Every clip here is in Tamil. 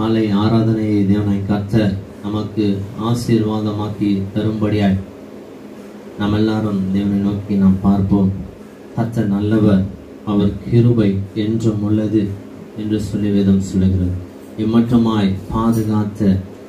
காலை ஆராதனையை தேவனை கர்த்தர் நமக்கு ஆசீர்வாதமாக்கி தரும்படியாய் நாம் எல்லாரும் தேவனை நோக்கி நாம் பார்ப்போம் கர்த்தர் நல்லவர் அவர் கிருபை என்றும் உள்ளது என்று சொல்லி வேதம் சொல்லுகிறது இம்மட்டுமாய் பாதுகாத்த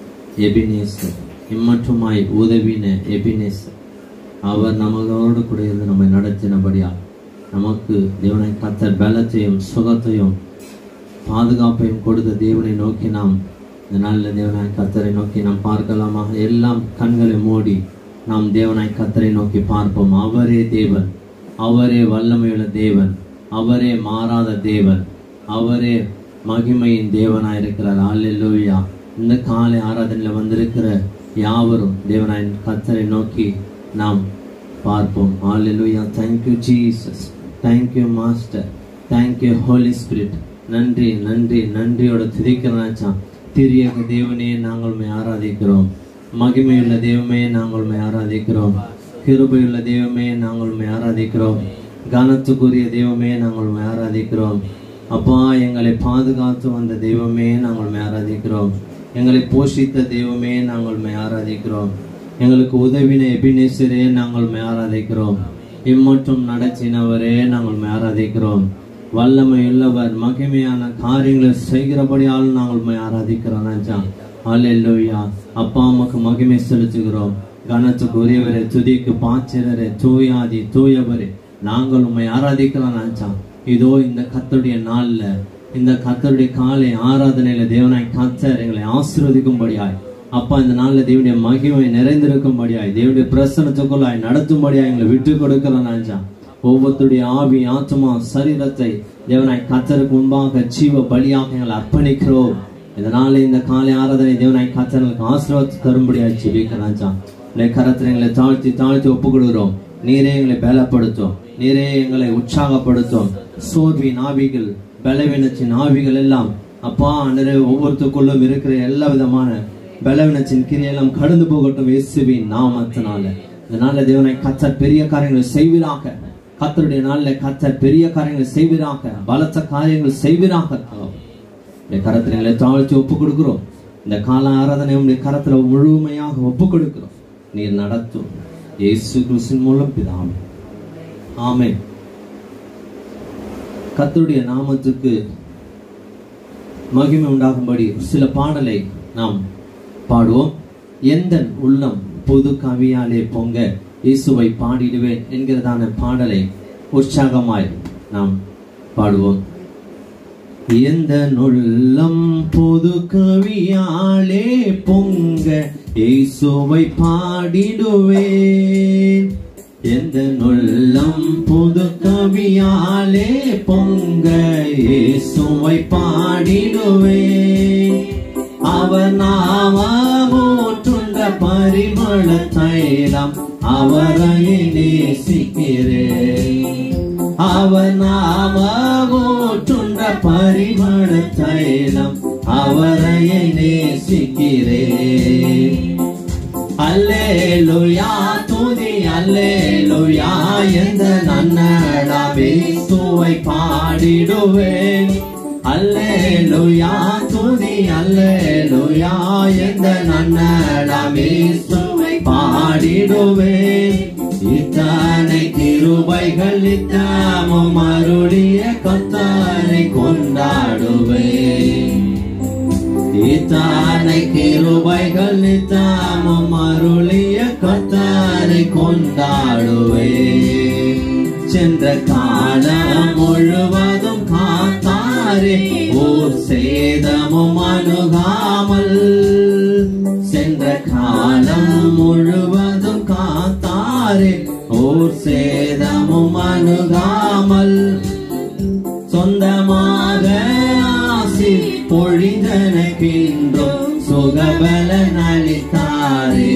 எபினேசர் இம்மட்டுமாய் உதவின எபினேசர் அவர் நம்மளோடு கூட இருந்து நம்மை நடத்தினபடியா நமக்கு தேவனை கர்த்தர் பலத்தையும் சுகத்தையும் பாதுகாப்பையும் கொடுத்த தேவனை நோக்கி நாம் இந்த நல்ல தேவனாய் கர்த்தரை நோக்கி நாம் பார்க்கலாமா எல்லாம் கண்களை மூடி நாம் தேவனாய் கர்த்தரை நோக்கி பார்ப்போம் அவரே தேவன் அவரே வல்லமையுள்ள தேவன் அவரே மாறாத தேவன் அவரே மகிமையின் தேவனாய் இருக்கிறார் அல்லேலூயா இந்த காலை ஆராதனையில் வந்திருக்கிற யாவரும் தேவனாய் கர்த்தரை நோக்கி நாம் பார்ப்போம் hallelujah thank you Jesus thank you master thank you Holy Spirit நன்றி நன்றி நன்றியோட துதிக்கிறனாச்சா திரியக தேவனே நாங்கள் உம்மை ஆராதிக்கிறோம் மகிமையுள்ள தெய்வமே நாங்கள் உம்மை ஆராதிக்கிறோம் கிருபையுள்ள தெய்வமே நாங்கள் உம்மை ஆராதிக்கிறோம் கனத்துக்குரிய தெய்வமே நாங்கள் உம்மை ஆராதிக்கிறோம் அப்பா எங்களை பாதுகாத்து வந்த தெய்வமே நாங்கள் உம்மை ஆராதிக்கிறோம் எங்களை போஷித்த தெய்வமே நாங்கள் உம்மை ஆராதிக்கிறோம் எங்களுக்கு உதவின எபினேசரே நாங்கள் உம்மை ஆராதிக்கிறோம் இம்மட்டும் நடத்தினவரே நாங்கள் உம்மை ஆராதிக்கிறோம் வல்லமையுள்ளவர் மகிமையான காரியங்களை செய்கிறபடியால் நாங்கள் உம்மை ஆராதிக்கிறோம் ராஜா அல்லேலூயா அப்பா அம்மாக்கு மகிமை செலுத்துகிறோம் கனத்துக்கு உரியவரே துதிக்கு பாச்சிரரே தூயாதி தூயவரே நாங்கள் உம்மை ஆராதிக்கிறோம் ராஜா இதோ இந்த கத்தருடைய நாள்ல இந்த கத்தருடைய காலை ஆராதனையில தேவனாய் கத்தர் எங்களை ஆசீர்வதிக்கும்படியாய் அப்பா இந்த நாள்ல தேவனுடைய மகிமை நிறைந்திருக்கும்படியாய் தேவனுடைய பிரசனத்துக்குள்ளாய் நடத்தும்படியாய் எங்களை விட்டு கொடுக்கிறோம் ராஜா ஒவ்வொருத்தருடைய ஆவி ஆத்மா சரீரத்தை தேவனாய் கத்தருக்கு முன்பாக ஜீவ பலியாக எங்களை அர்ப்பணிக்கிறோம் இதனால இந்த காலை ஆராதனை தேவனாய் கத்தர்களுக்கு ஆசீர்வாதத்தை தரும்படியாய் ஜெபிக்கிறாச்சா இந்த கரத்தில் எங்களை தாழ்த்தி தாழ்த்தி ஒப்பு கொடுக்கிறோம் நீரே எங்களை பலப்படுத்தும் நீரே எங்களை உற்சாகப்படுத்தும் சோர்வின் ஆவிகள் பலவீனத்தின் ஆவிகள் எல்லாம் அப்பா நிறைய ஒவ்வொருத்தருக்குள்ளும் இருக்கிற எல்லா விதமான பலவீனத்தின் கிரியெல்லாம் கடந்து போகட்டும் இயேசுவின் நாமத்தினால இதனால தேவனை கத்தர் பெரிய காரியங்களை செய்வீராக கத்தருடைய நாள்ல கத்தர் பெரிய காரியங்களை செய்வீராக பலத்த காரியங்கள் செய்வீராக இந்த கரத்தில் எங்களை தாழ்த்தி ஒப்பு கொடுக்கிறோம் இந்த கால ஆராதனை உங்களுடைய கரத்துல முழுமையாக ஒப்பு கொடுக்கிறோம் நீர் நடத்தும் இயேசு கிறிஸ்தின் மூலம் பிதாமே ஆமென் கர்த்தருடைய நாமத்துக்கு மகிமை உண்டாகும்படி சில பாடலை நாம் பாடுவோம் எந்த உள்ளம் பொது கவியாலே பொங்க இயேசுவை பாடிடுவேன் என்கிறதான பாடலை உற்சாகமாய் நாம் பாடுவோம் எந்த நுள்ளம் பொது கவியாலே பொங்க இயேசுவை பாடிடுவேன் எந்த நுள்ளம் புது கவியாலே பொங்க இயேசுவை பாடிடுவேன் அவர் நாமூற்றுண்ட பரிமள தைலம் அவரை நேசிக்கிறேன் அவர் நாமூற்றுண்ட பரிமள தைலம் அவரை நேசிக்கிறேன் அல்லேலுயா துதி அல்லேலுயா எந்த நன்னடாவே சுவை பாடிடுவேன் அல்லேலுயா துதி அல்லேலுயா எந்த நன்னடாவே சுவை பாடிடுவேன் இத்தனை கிருபைகள் இத்தாமும் அருளிய கத்தாரை கொண்டாடுவேன் இத்தானை கிருபைகள் நித்தாமும் அருளிய கத்தாரை கொண்டாடுவே சென்ற காலம் முழுவதும் காத்தாரே ஓர் சேதமும் அணுகாமல் சென்ற காலம் முழுவதும் காத்தாரே ஓர் சேதமும் அணுகாமல் சொந்தமாக ஆசி பொழிந்தனக்கின்றோம் சுகபல நலித்தாரே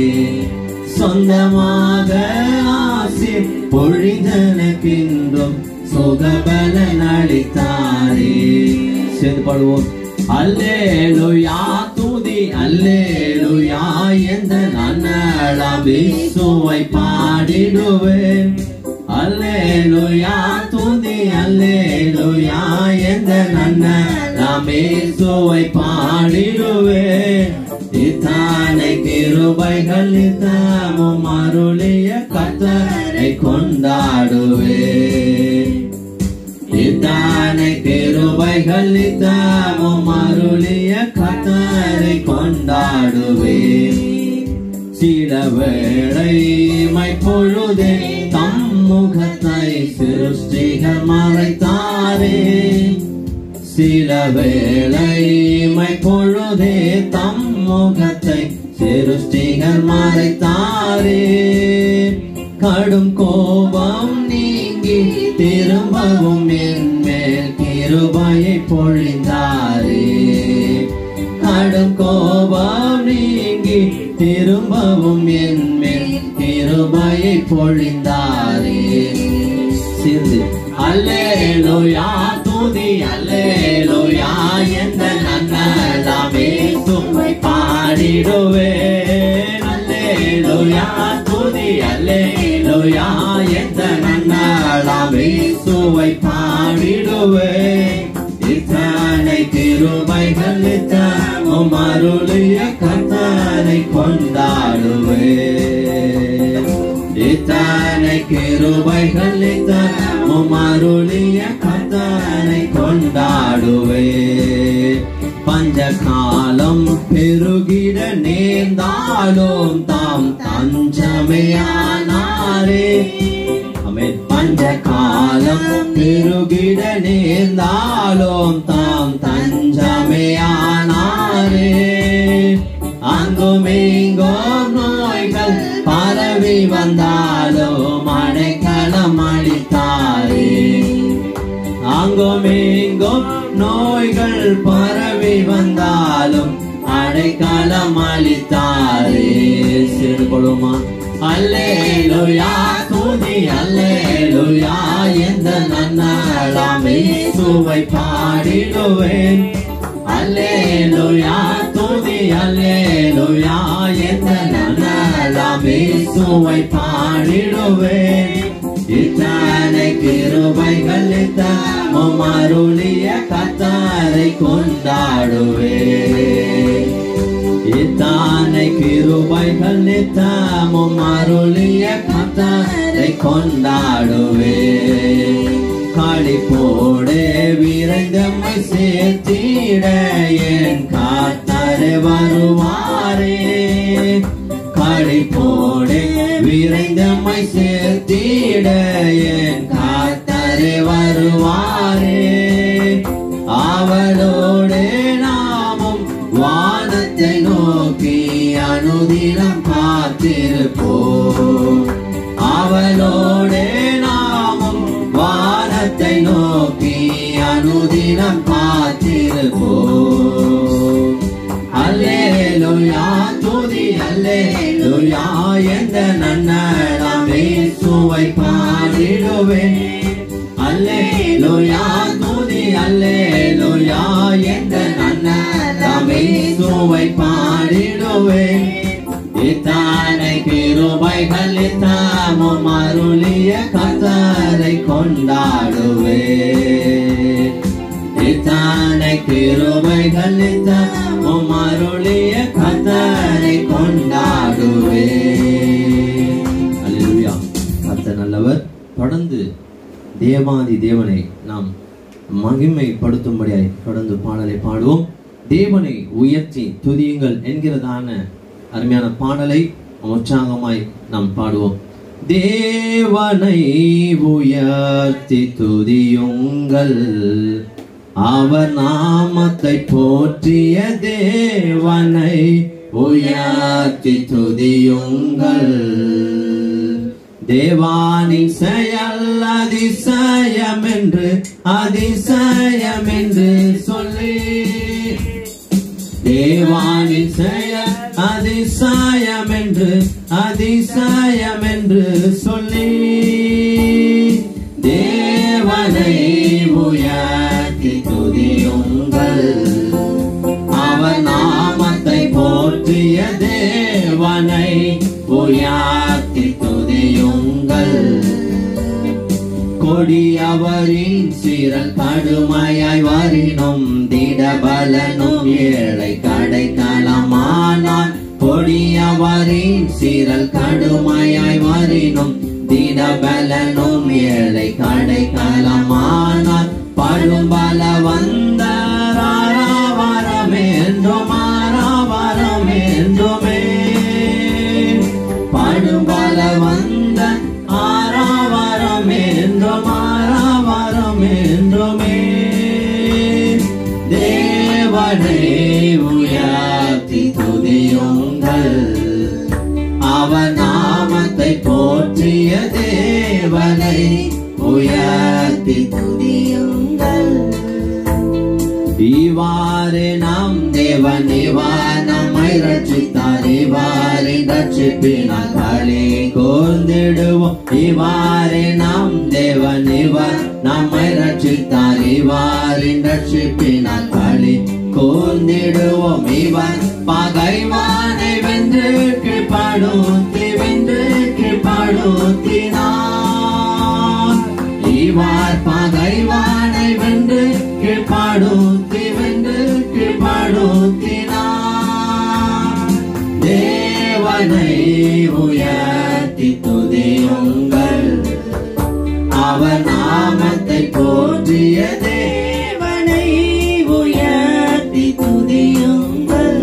சொந்தமாக ஆசி பொழிந்தனக்கின்றோம் சுகபல நலித்தாரே சேர்ந்து பாடுவோம் அல்லேலுயா துதி அல்லேலுயா எந்த நன்னலாம் இயேசுவை பாடிடுவேன் அல்லேலுயா துதி அல்லேலுயா எந்த நன்ன இயேசுவை பாடிடுவே இத்தானை கிருபைகள் இத்தாமும் அருளிய கத்தரை கொண்டாடுவே இத்தானை கிருபைகள் இத்தாமும் அருளிய கத்தரை கொண்டாடுவே சில வேளை பொழுதே தம் முகத்தை சிருஷ்டிகள் மறைத்தாரே சில வேளை பொழுதே தம் முகத்தை சிருஷ்டிகள் மறைத்தாரே கடும் கோபம் நீங்கி திரும்பவும் என் மேல் கிருபையை பொழிந்தாரே கடும் கோபம் நீங்கி திரும்பவும் என் மேல் கிருபையை பொழிந்தாரே சேர்ந்து அல்லேலோயா துதி அல்லேலோயா எந்த நன்னலாமே சுமை பாடிடுவே அல்லேலோயா துதி அல்லேலோயா எந்த நன்னலாமே சுவை பாடிடுவே இத்தனை கிருபைகள் இத்தமும் அருளிய கத்தனை கொண்டாடுவே இத்தனை கிருபைகள் இத்தமும் அருளிய கத்தனை கொண்டாடுவே பஞ்ச காலம் பெருகிட நேர்ந்தாலும் தாம் தஞ்சமையானாரே அமேன் பஞ்ச காலம் பெருகிட நேர்ந்தாலும் தாம் தஞ்சமையானாரே அங்கும் இங்கும் நோய்கள் பரவி வந்தாலும் அடைக்கலம் அளித்தாரே அங்கும் இங்கும் நோய்கள் பரவி வந்தாலும் அடைக்கலம் அளித்தாரே சிறு கொள்ளுமா அல்லேலுயா துதி அல்லேலுயா எந்த நன்னாளாமே சுவை பாடிடுவேன் அல்லேலுயா துதி அல்லேலுயா எந்த நன்னாளாமே சுவை பாடிடுவேன் இத்தனை கிருபைகள் இத்தமும் அருளிய கத்தாரை கொண்டாடுவே இத்தானை கிருபைகள் நித்தமும் அருளிய கத்தாரை கொண்டாடுவே களிப்போடே விரைந்தம்மை சேர்த்திட என் காத்தரை வருவாரே களிப்போடே விரைந்தம்மை சேர்த்திட என் காத்தரை வருவாரே அவளோடே நாமும் வானத்தை நோக்கி அனுதினம் காத்திருப்போம் அவளோடே நாமும் வானத்தை நோக்கி அனுதினம் காத்திருப்போம் அல்லேலுயா துதி அல்லேலுயா எந்த நன்னடமே சுவை பாடிடுவேன் அல்லேலுயா துதி அல்லேலுயா எந்த நன்னடமே சுவை பாடிடுவேன் இத்தானை கிருபைகள் இத்தாமும் அருளிய கத்தரை கொண்டாடுவே இத்தானை கிருபைகள் இத்தாமும் அருளிய கத்தரை கொண்டாடுவே அல்லேலூயா கர்த்தர் நல்லவர் தொடர்ந்து தேவாதி தேவனை நாம் மகிமைப்படுத்தும்படியாய் தொடர்ந்து பாடலை பாடுவோம் தேவனை உயர்த்தி துதியுங்கள் என்கிறதான அருமையான பாடலை உற்சாகமாய் நாம் பாடுவோம் தேவனை உயர்த்தி துதியுங்கள் அவர் நாமத்தை போற்றிய தேவனை உயர்த்தி துதியுங்கள் தேவானின் செயல் அதிசயம் என்று அதிசயம் என்று சொல்லி தேவானின் செயல் அதிசயம் என்று அதிசயம் என்று சொல்லி தேவனை உயர்த்தி துதியுங்கள் அவர் நாமத்தை போற்றிய தேவனை உயர்த்தி துதியுங்கள் கொடியவரின் சீரல் கடுமையாய் வாரினும் திடபலனும் ஏழை கடைக்கலமானான் கொடியவரின் சீரல் கடுமையாய் வாரினும் திடபலனும் ஏழை கடைக்கலமானான் பழும்பல வந்த ராராவரமேன்றும் ஆராவரமேன்றுமே பழும்பல வந்த ஆராவரமேன்றும் ஆராவரமேன்றுமே தேவனை உயர்த்தி துதியுங்கள் அவன் நாமத்தை போற்றிய தேவனை உயர்த்தி துதியுங்கள் இவ்வாறு நாம் தேவன் இவார் நம்மை ரட்சித்தார் இவ்வாறு ரட்சிப்பினால் களி கோர்ந்திடுவோம் இவ்வாறு நாம் தேவன் இவர் நம்மை ரட்சித்தார் இவ்வாறு ரட்சிப்பினால் களி கோர்ந்திடுவோம் இவர் பகைவானை வென்று கீழ்ப்படுத்தி வென்று கீழ்ப்படுத்தினார் இவார் பகைவானை வென்று கீழ்ப்படுத்தி வென்று கீழ்ப்படுத்தினார் தேவனை உயர்த்தி துதியுங்கள் அவர் நாமத்தை போற்றிய தேவனை உயர்த்தி துதியுங்கள்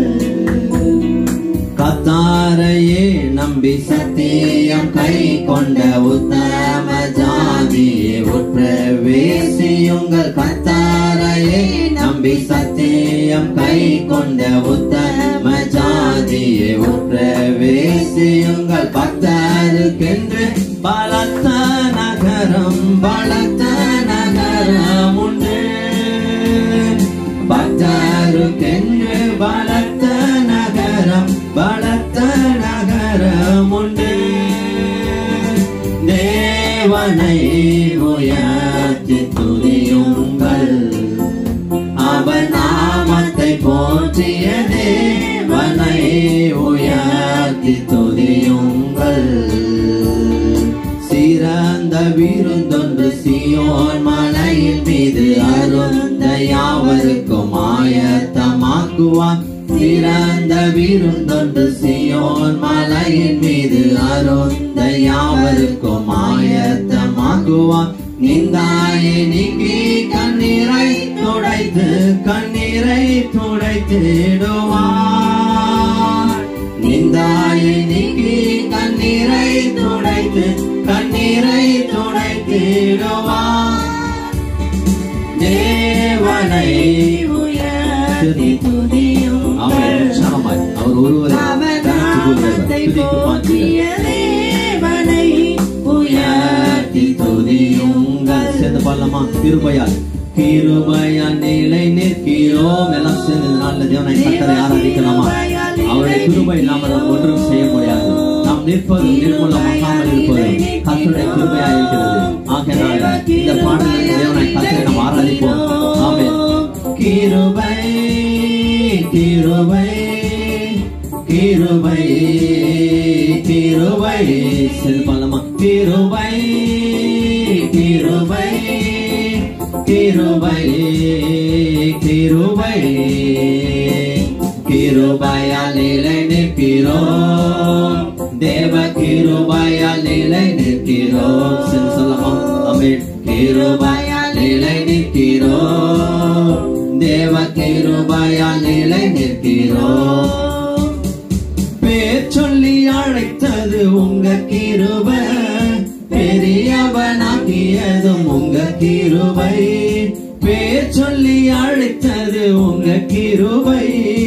கத்தாரையே நம்பி சத்தியம் கை கொண்ட உத்தம ஜாதியே உட்பிரவேசியுங்கள் கத்தாரையே நம்பி சத்தியம் கை கொண்ட உத்தம ஜாதியே உட்பிரவேசியுங்கள் பக்தருக்கென்று பலத்த நகரம் பலத்த நகரம் உண்டு பக்தருக்கென்று பலத்த நகரம் பலத்த நகரம் உண்டு தேவனை உயர்த்தி துதியுங்கள் அவர் நாமத்தை போற்றிய தேவனை உயர்த்தி துதியுங்கள் சிறந்த விருந்தொன்று சியோன் மலையின் மீது அருந்த யாவருக்கும் ஆயத்தமாக்குவான் சிறந்த விருந்தொன்று சியோன் மலையின் மீது அருந்த யாவருக்கும் ஆயத்தமாக்குவான் நிந்தாயை நீக்கி கண்ணீரை துடைத்து கண்ணீரை துடைத்திடுவான் நிந்தாயை நீக்கி கண்ணீரை துடைத்து கண்ணீரை துடைத்திடுவான் தேவனை உயர்த்தி துதியும் அவர் உற்சாகமாய் அவர் ஒருவரை அவர் கனத்து நாமத்தை கூறுகிறவர். துதிக்கு போற்றிய தேவனை உயர்த்தி துதியுங்கள் சேர்ந்து பாடலாமா கிருபையால் கிருபையால் நிலை நிற்கிறோம் எல்லாம் சேர்ந்து இந்த நாள்ல தேவனை கத்தரை ஆராதிக்கலாமா அவருடைய கிருபை இல்லாமல் நாம் ஒன்றும் செய்ய முடியாது நாம் நிற்பது நிர்மூலமாகாமல் இருப்பது கத்தருடைய கிருபையா இருக்கிறது ஆகையினால இந்த பாடலில் தேவனை கத்தரை நாம் ஆராதிப்போம் ஆமென் கிருபை கிருபை கிருபை கிருபை சேர்ந்து பாடலாமா கிருபை கிருபை கிருபை கிருபை கிருபையால் நிலை நிற்கிறோம் தேவ கிருபையால் நிலை நிற்கிறோம் சேர்ந்து சொல்லலாமா அமேன் கிருபையால் நிலை நிற்கிறோம் தேவ கிருபையால் நிலை நிற்கிறோம் பேர் சொல்லி அழைத்தது உங்க கிருப பெரியவனாக்கியதும் உங்க கிருபை பேர் சொல்லி அழைத்தது உங்க கிருபை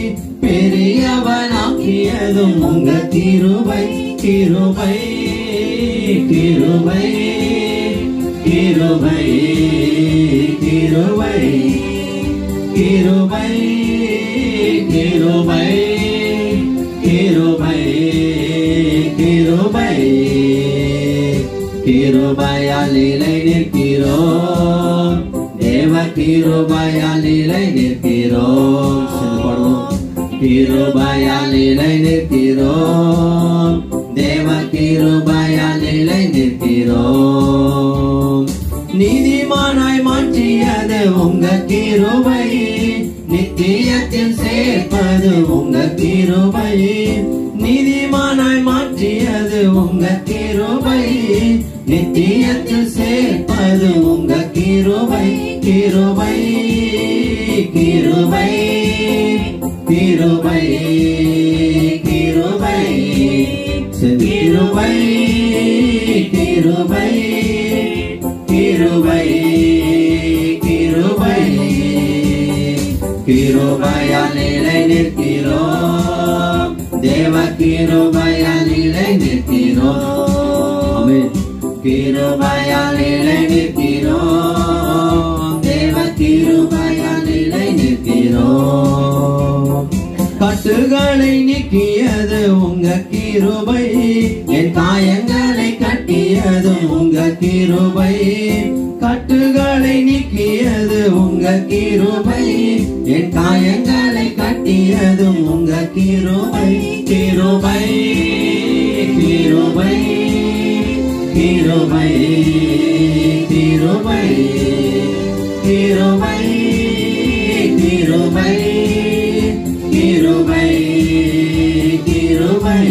பெரியவனாக்கியதும் உங்க கிருபை கிருபை கிருபை கிருபை கிருபை கிருபை கிருபை கிருபை கிருபை கிருபையால் நிலை நிற்கிறோம் தேவ கிருபையால் நிலை நிற்கிறோம் சேர்ந்து பாடுவோம் கிருபையால் நிலை நிற்கிறோம் தேவ கிருபையால் நிலை நிற்கிறோம் நீ உங்க கிருபை நித்தியத்தில் சேர்ப்பது உங்க கிருபை நீதிமானாய் மாற்றியது உங்க கிருபை நித்தியத்தில் சேர்ப்பது உங்க கிருபை கிருபை கிருபை கிருபை கிருபை கிருபை கிருபை கிருபை கிருபை கிருபையால் நிலை நிற்கிறோம் தேவ கிருபையால் நிலை நிற்கிறோம் ஆமென். கிருபையால் நிலை நிற்கிறோம் தேவ கிருபையால் நிலை நிற்கிறோம் கட்டுகளை நீக்கியது உங்க கிருபை என் காயங்களை கட்டியது உங்க கிருபை கட்டுகளை நீக்கியது உங்க கிருபை என் காயங்களை கட்டியது உங்க கிருபை கிருபை கிருபை கிருபை கிருபை கிருபை கிருபை கிருபை கிருபை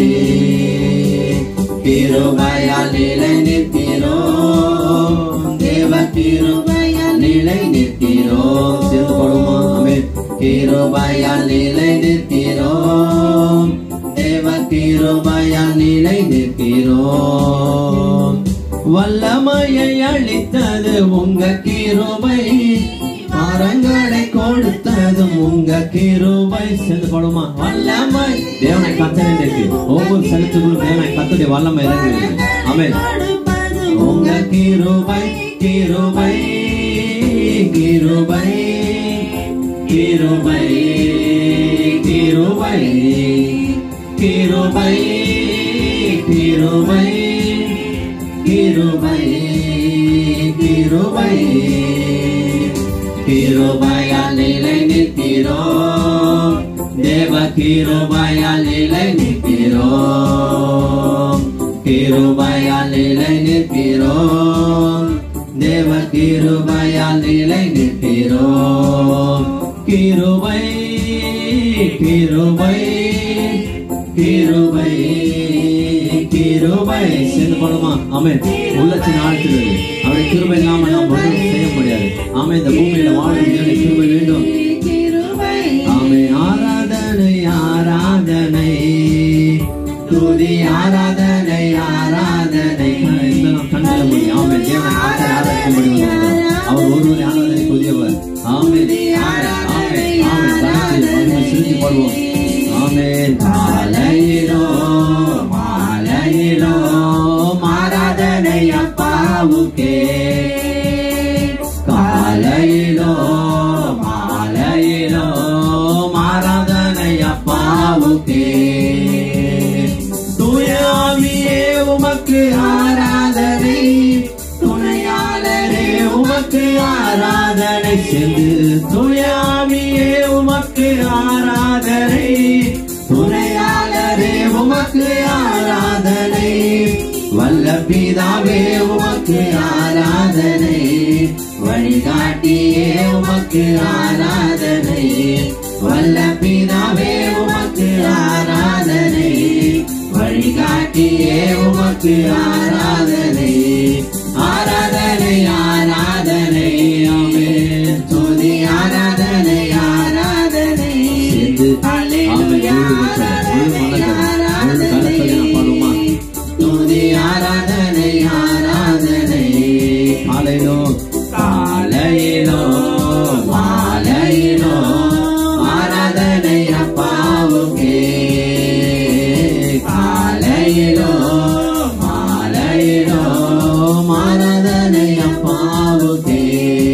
கிருபையால் நிலை நிற்கிறோம் தேவ கிருபையால் நிலை நிற்கிறோம் சேர்ந்து பாடுமா அமேன் கிருபையால் நிலை நிற்கிறோம் தேவ கிருபையால் நிலை நிற்கிறோம் வல்லமையை அளித்தது உங்க கிருபை மரங்களை கொடுத்ததும் உங்க கிருபை சேர்ந்து பாடுமா வல்லமை தேவனை கத்தனை ஒவ்வொரு செலுத்துகளும் தேவனை கத்துடைய வல்லமை இறங்குகிறது அமேன் உங்க கிருபை கிருபை கிருபை கிருபை கிருபை கிருபை கிருபை கிருபை கிருபை கிருபையால் நிலை நிற்கிறோம் தேவ கிருபையால் நிலை நிற்கிறோம் கிருபையால் நிலை நிற்கிறோம் தேவ கிருபையால் நிலை நிற்கிறோம் கிருபை கிருபை கிருபை கிருபை சேர்ந்து போடுமா ஆமே உள்ளத்தின் ஆழ்த்துறது அவருடைய கிருபை இல்லாம நாம் ஒன்றும் செய்ய முடியாது ஆமே இந்த பூமியில வாழும் தேவனுடைய கிருபை வேண்டும் ஆமே ஆராதனை ஆராதனை துதி ஆராதனை ஆராதனை இதெல்லாம் கண்ணில் முடியும் ஆமே தேவனை காத்த ஆராதிக்கும்படி வந்திருக்கிறார். அவர் ஒருவரை ஆராதனைக்குரியவர் ஆமே ஆமே ஆமே ஆமே தனக்கு மகிமை செலுத்தி பாடுவோம் ஆமே மாலையிலோ மாலையிலோ ஆராதனை அப்பாவுக்கே காலையிலோ மாலையிலோ ஆராதனை அப்பாவுக்கே தூயாவியே உமக்கு ஆராதனை துணையாளரே உமக்கு ஆராதனை சென்று தூயாவியே உமக்கு ஆராதனை துணையாளரே உமக்கு ஆராதனை வல்ல பிதாவே உமக்கு ஆராதனை வழிகாட்டியே உமக்கு ஆராதனை வல்ல பிதாவே உமக்கு ஆராதனை வழிகாட்டியே உமக்கு ஆராதனை ஆராதனை ஆராதனை ஆமே துதி ஆராதனை ஆராதனை ஆமே முழு மனதோடு, முழு கரத்தோடு நாம் பாடுவோமா? துதி ஆராதனை ஆராதனை காலையிலோ காலையிலோ மாலையிலோ ஆராதனை அப்பாவுக்கே காலையிலோ மாலையிலோ ஆராதனை அப்பாவுக்கே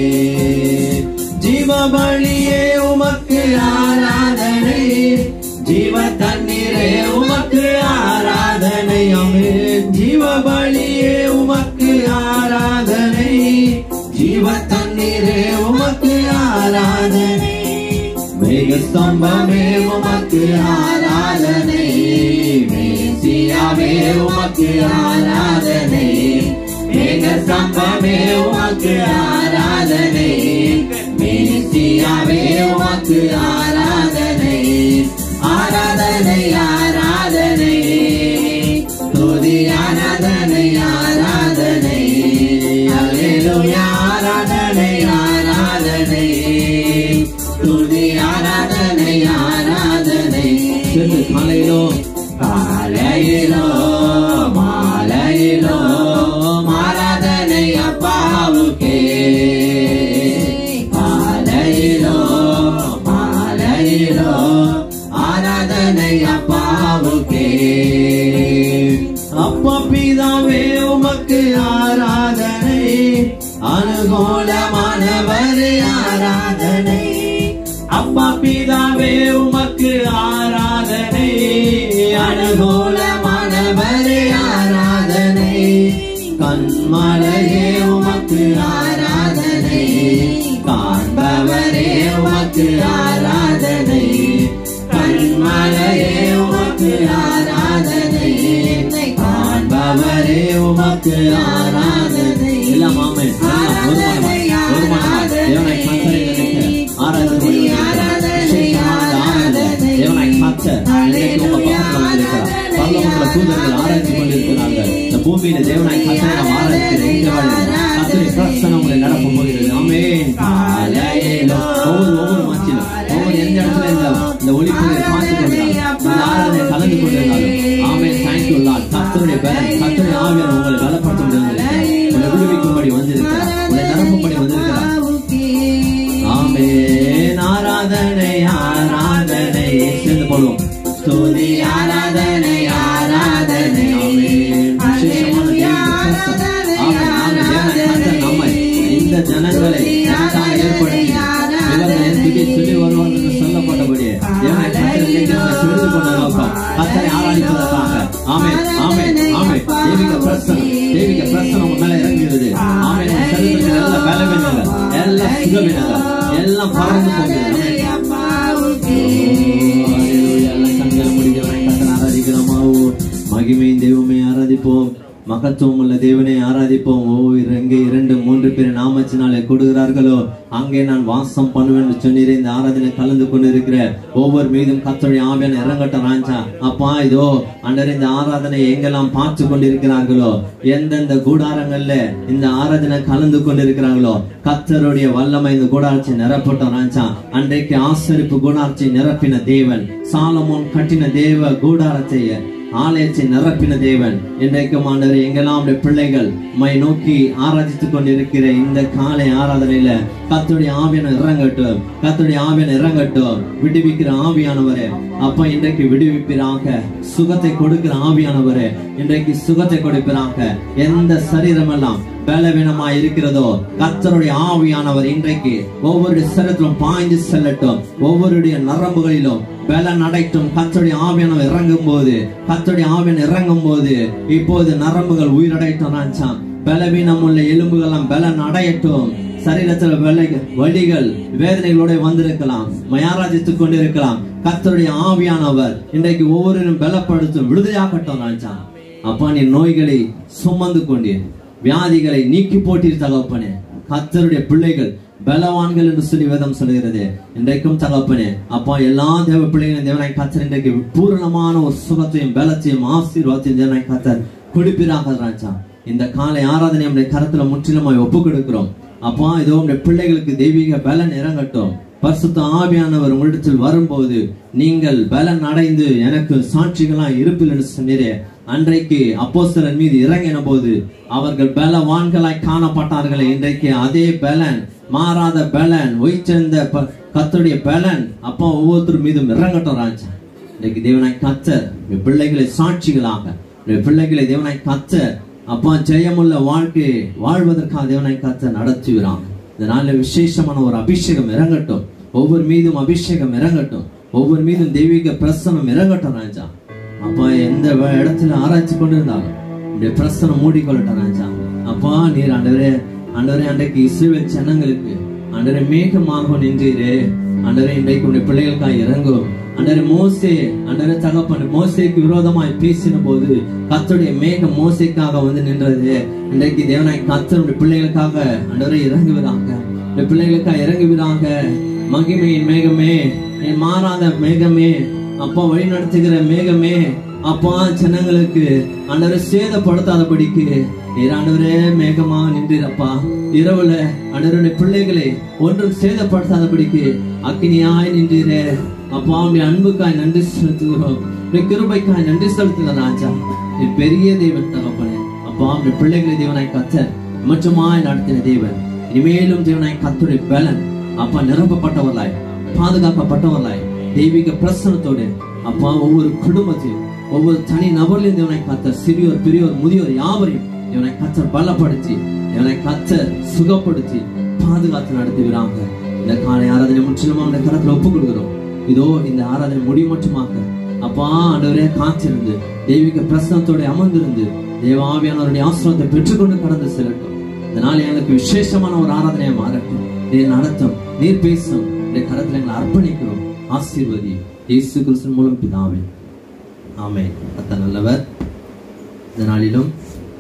ஜீவபலியே உமக்கு ஆராதனை ஜீவ தண்ணீரே உமக்கு ஆராதனை அமே ஜீவபலியே உமக்கு ஆராதனை ஜீவ தண்ணீரே உமக்கு ஆராதனை மேக ஸ்தம்பமே உமக்கு ஆராதனை மேசியாவே உமக்கு ஆராதனை மேக ஸ்தம்பமே உமக்கு ஆராதனை மேசியாவே உமக்கு ஆராதனை ஆராதனை ஆராதனை துதி ஆராதனை ஆராதனை அல்லேலூயா ஆராதனை ஆராதனை துதி ஆராதனை ஆராதனை சேர்ந்து காலையிலோ காலையிலோ மாலையிலோ ஆராதனை அப்பாவுக்கே காலையிலோ மாலையிலோ ஆராதனை அப்பாவுக்கே அப்பா பிதாவே உமக்கு ஆராதனை அனுகூலமானவர் ஆராதனை அப்பா பிதாவே உமக்கு ஆராதனை அனுகூலமானவர் ஆராதனை கண்மலையே உமக்கு ஆராதனை காண்பவரே உமக்கு ஆராதனை கண்மலையே உமக்கு ஆராதனை காண்பவரே உமக்கு ஆராதனை எல்லாம் ஆமென். எல்லாம் ஒரு மனமா, ஒரு மனமா. தேவனை கர்த்தரை நினைக்க ஆராதனை பண்ணுவது. விசேஷமான ஆராதனை. தேவனை கர்த்தர் இன்னைக்கு உங்க பக்கத்துல வந்திருக்கிறார். பரலோகத்துல தூதர்கள் ஆராய்ச்சி கொண்டிருக்கிறார்கள். இந்த பூமியில தேவனாய் கர்த்தரை நாம் ஆராதிக்கிற இந்த வேளையில் கர்த்தருடைய பிரசன்னம் உங்களை நிரப்ப போகிறது. ஆமென். காலையிலோ ஒவ்வொரு ஒவ்வொரு மச்சிலும் ஒவ்வொரு எந்த இடத்துல இந்த இந்த ஒளிப்பொழியை பார்த்து கொண்டிருந்தாலும் இந்த ஆராதனை கலந்து கொண்டிருந்தாலும் ஆமென் தேங்க்யூ லார்ட் கர்த்தருடைய பலன் கர்த்தருடைய ஆவியார் உங்களை பலப்படுத்த முடியாது உங்களை விடுவிக்கும்படி வந்திருக்கிறார் உங்களை நிரப்பும்படி வந்திருக்கிறார் ஆமென் ஆராதனை ஆராதனை சேர்ந்து போடுவோம் ஸ்தோதி ஆராதனை ஆராதனை ஆமென் விசேஷமான தேவனுடைய பிரசன்னம். ஆமென், ஆமென். தேவனை கர்த்தர் நம்மை இந்த ஜனங்களை நமக்காக ஏற்படுத்தி இவர்கள் என் துதி சொல்லி வருவார்கள் என்று சொல்லப்பட்டபடியே தேவனை கர்த்தர் இன்றைக்கு நம்மை தெரிந்து கொண்டதற்காக கர்த்தரை ஆராதிப்பதற்காக ஆமென் ஆமென் ஆமென் தெய்வீக பிரசனம் தெய்வீக பிரசனம் உங்க மேல இறங்குகிறது ஆமென் உங்க சரீரத்தில் எல்லா பலவீனங்கள் எல்லா சுகவீனங்கள் எல்லாம் பறந்து போகிறது ஆமென். ஹalleluya. எல்லாம் கண்களை முடிக்கிறவனை கர்த்தரை ஆராதிக்கிறோமா ஓ மகிமையின் தெய்வமே ஆராதிப்போம் மகத்துவம் உள்ள தேவனை ஆராதிப்போம் ஓ எங்கே இரண்டு மூன்று பேர் நாமச்சினாலே கொடுக்கிறார்களோ அங்கே நான் வாசம் பண்ணுவேன் என்று சொன்னீரே இந்த ஆராதனை கலந்து கொண்டிருக்கிற ஒவ்வொரு மீதும் கத்தருடைய ஆவியான இறங்கட்டும் ராஜா அப்பா இதோ அண்டர் இந்த ஆராதனை எங்கெல்லாம் பார்த்து கொண்டிருக்கிறார்களோ எந்தெந்த கூடாரங்கள்ல இந்த ஆராதனை கலந்து கொண்டிருக்கிறார்களோ கத்தருடைய வல்லமை இந்த கூடாரத்தை நிரப்பட்டோம் ராஜா அன்றைக்கு ஆசரிப்பு கூடாரத்தை நிரப்பின தேவன் சாலமோன் கட்டின தேவ கூடாரத்தை ஆலயத்தை நிரப்பின தேவன் இன்றைக்கும் ஆண்டவர் எங்கெல்லாம் உடைய பிள்ளைகள் மை நோக்கி ஆராதித்துக் கொண்டிருக்கிற இந்த காலை ஆராதனையில கத்துடைய ஆவியான இறங்கட்டும் கத்துடைய ஆவியான இறங்கட்டும் விடுவிக்கிற ஆவியானவரே அப்பா இன்றைக்கு விடுவிப்பிறாக சுகத்தை கொடுக்கிற ஆவியானவரே இன்றைக்கு சுகத்தை கொடுப்பிறாக எந்த சரீரமெல்லாம் பலவீனமா இருக்கிறதோ கர்த்தருடைய ஆவியானவர் இன்றைக்கு ஒவ்வொரு சரத்திலும் பாய்ந்து செல்லட்டும் ஒவ்வொருடைய நரம்புகளிலும் பலன் அடைட்டும் கர்த்தருடைய ஆவியானவர் இறங்கும் போது கர்த்தருடைய ஆவியன் இறங்கும் போது இப்போது நரம்புகள் உயிரடையட்டும் ராஜா பலவீனம் உள்ள எலும்புகள்லாம் பலன் அடையட்டும் சரீரத்தில் வலி வலிகள் வேதனைகளோட வந்திருக்கலாம் மயாராஜித்துக் கொண்டிருக்கலாம் கர்த்தருடைய ஆவியானவர் இன்றைக்கு ஒவ்வொருவரும் பலப்படுத்தும் விடுதலையாக்கட்டும் ராஜா அப்பா நீ நோய்களை சுமந்து கொண்டீர் வியாதிகளை நீக்கி போட்டீர் தகப்பனே கர்த்தருடைய பிள்ளைகள் பலவான்கள் என்று சொல்லி வேதம் சொல்கிறது இன்றைக்கும் தகப்பனே அப்பா எல்லா தேவ பிள்ளைகளும் தேவனை கத்தர் இன்றைக்கு பூரணமான ஒரு சுகத்தையும் பலத்தையும் ஆசீர்வாதத்தையும் தேவனை கத்தர் கொடுப்பீராக ராஜா இந்த காலை ஆராதனை நம்முடைய கரத்துல முற்றிலுமாய் ஒப்பு கொடுக்கிறோம் அப்பா இதோ உங்களுடைய பிள்ளைகளுக்கு தெய்வீக பலன் இறங்கட்டும் பரிசுத்த ஆவியானவர் உங்களிடத்தில் வரும்போது நீங்கள் பலன் அடைந்து எனக்கு சாட்சிகளா இருப்பில் என்று சொன்னீரே அன்றைக்கு அப்போஸ்தலன் மீது இறங்கின போது அவர்கள் பலவான்களாய் காணப்பட்டார்களே இன்றைக்கு அதே பலன் மாறாத பலன் உயிர்ச்செந்த ப- கர்த்தருடைய பலன் அப்பா ஒவ்வொருத்தர் மீதும் இறங்கட்டும் ராஜா இன்றைக்கு தேவனாய் கத்தர் உடைய பிள்ளைகளை சாட்சிகளாக உடைய பிள்ளைகளை தேவனாய் கத்தர் அப்பா ஜெயமுள்ள வாழ்க்கையை வாழ்வதற்காக தேவனாய் கத்தர் நடத்துகிறாங்க இந்த நாள்ல விசேஷமான ஒரு அபிஷேகம் இறங்கட்டும் ஒவ்வொரு மீதும் அபிஷேகம் இறங்கட்டும் ஒவ்வொரு மீதும் தெய்வீக பிரசனம் இறங்கட்டும் ராஜா அப்பா எந்த வ- இடத்துல ஆராய்ச்சி கொண்டிருந்தாலும் உடைய பிரசனம் மூடிக்கொள்ளட்டும் ராஜா அப்பா நீர் ஆண்டவரே ஆண்டவரே அன்றைக்கு இஸ்ரவேல் ஜனங்களுக்கு ஆண்டவரே மேகமாக நின்றீரே ஆண்டவரே இன்றைக்கு உடைய பிள்ளைகளுக்காக இறங்கும் அண்டரை மோசே அண்டரை தகப்பன் மோசேக்கு விரோதமாய் பேசின போது கத்தருடைய மேகம் மோசேக்காக வந்து நின்றது இன்றைக்கு தேவனாய் கத்தருடைய பிள்ளைகளுக்காக அண்டரை இறங்குவதாக இந்த பிள்ளைகளுக்காக இறங்குவீராக மகிமையின் மேகமே என் மாறாத மேகமே அப்பா வழி நடத்துகிற மேகமே அப்பா ஜனங்களுக்கு ஆண்டவரை சேதப்படுத்தாதபடிக்கு நீர் ஆண்டவரே மேகமா நின்றீரப்பா இரவுல ஆண்டவருடைய பிள்ளைகளை ஒன்றும் சேதப்படுத்தாதபடிக்கு அக்கினியாய் நின்றீரே அப்பா உடைய அன்புக்காய் நன்றி செலுத்துகிறோம் உடைய கிருபைக்காய் நன்றி செலுத்துகிறோம் ராஜா நீ பெரிய தேவன் தகப்பனே அப்பா உடைய பிள்ளைகளை தேவனாய் கத்த மற்றுமாய் நடத்தின தேவன் இனிமேலும் தேவனாய் கத்துடைய பலன் அப்பா நிரப்பப்பட்டவர்களாய் பாதுகாக்கப்பட்டவர்களாய் தெய்வீக பிரசனத்தோடு அப்பா ஒவ்வொரு குடும்பத்தையும் ஒவ்வொரு தனி நபர்லையும் தேவனை கத்த சிறியோர் பெரியோர் முதியோர் யாவரையும் தேவனை கத்த பலப்படுத்தி தேவனை கத்த சுகப்படுத்தி பாதுகாத்து நடத்துகிறாங்க இந்த காலை ஆராதனை முற்றிலுமா அந்த கரத்துல ஒப்பு கொடுக்கிறோம் இதோ இந்த ஆராதனை முடிவு மட்டுமாக அப்பா ஆண்டவரே காத்திருந்து தெய்வீக பிரசனத்தோட அமர்ந்திருந்து தேவாவியானவருடைய ஆசிரமத்தை பெற்றுக்கொண்டு கடந்து செல்லட்டும் இந்த நாள் எங்களுக்கு விசேஷமான ஒரு ஆராதனையா மாறட்டும் நீர் நடத்தும் நீர் பேசும் இந்த கரத்துல எங்களை அர்ப்பணிக்கிறோம் ஆசீர்வதி இயேசு கிறிஸ்து மூலம் பிதாவே ஆமே அத்த நல்லவர் இந்த நாளிலும்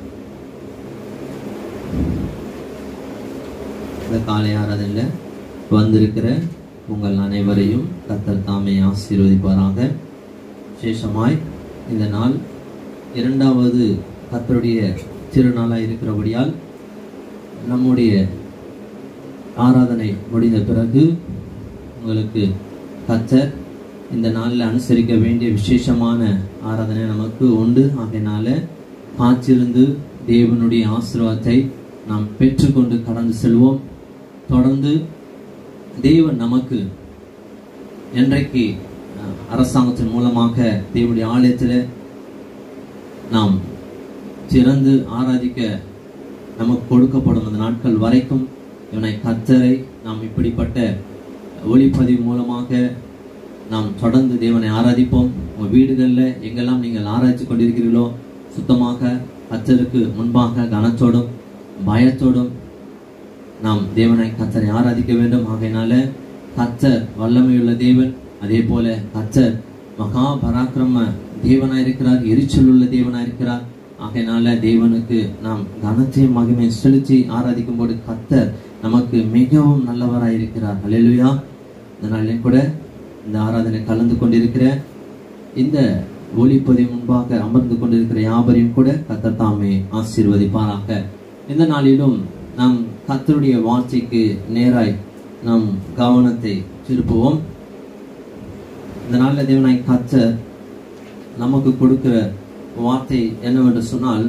இந்த காலை ஆராதனையில வந்திருக்கிற உங்கள் அனைவரையும் கத்தர் தாமே ஆசீர்வதிப்பாராக விசேஷமாய் இந்த நாள் இரண்டாவது கத்தருடைய திருநாளாய் இருக்கிறபடியால் நம்முடைய ஆராதனை முடிந்த பிறகு உங்களுக்கு கத்தர் இந்த நாளில் அனுசரிக்க வேண்டிய விசேஷமான ஆராதனை நமக்கு உண்டு ஆகையினால காத்திருந்து தேவனுடைய ஆசீர்வாதத்தை நாம் பெற்றுக்கொண்டு கடந்து செல்வோம் தொடர்ந்து தேவன் நமக்கு என்றைக்கு அஹ், அரசாங்கத்தின் மூலமாக தேவனுடைய ஆலயத்தில் நாம் சிறந்து ஆராதிக்க நமக்கு கொடுக்கப்படும் அந்த நாட்கள் வரைக்கும் இவனை கத்தரை நாம் இப்படிப்பட்ட ஒளிப்பதிவு மூலமாக நாம் தொடர்ந்து தேவனை ஆராதிப்போம் உங்கள் வீடுகளில் எங்கெல்லாம் நீங்கள் ஆராய்ச்சி கொண்டிருக்கிறீர்களோ சுத்தமாக கத்தருக்கு முன்பாக கனத்தோடும் பயத்தோடும் நாம் தேவனை கத்தரை ஆராதிக்க வேண்டும் ஆகையினால கத்தர் வல்லமையுள்ள தேவன் அதே போல கத்தர் மகா பராக்கிரம தேவனாய் இருக்கிறார் எரிச்சல் உள்ள தேவனாய் இருக்கிறார் ஆகையினால தேவனுக்கு நாம் கனத்தையும் மகிமை செலுத்தி ஆராதிக்கும் போது கத்தர் நமக்கு மிகவும் நல்லவராய் இருக்கிறார் அல்லேலூயா இந்த நாளிலும் கூட இந்த ஆராதனை கலந்து கொண்டிருக்கிற இந்த ஒளிப்பதிவு முன்பாக அமர்ந்து கொண்டிருக்கிற யாவரையும் கூட கத்தர் தாமே ஆசீர்வதிப்பாராக இந்த நாளிலும் நாம் கத்தருடைய வார்த்தைக்கு நேராய் நாம் கவனத்தை திருப்புவோம் இந்த நாளில் தேவனாய் கத்தர் நமக்கு கொடுக்கிற வார்த்தை என்னவென்று சொன்னால்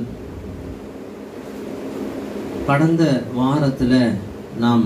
கடந்த வாரத்துல நாம்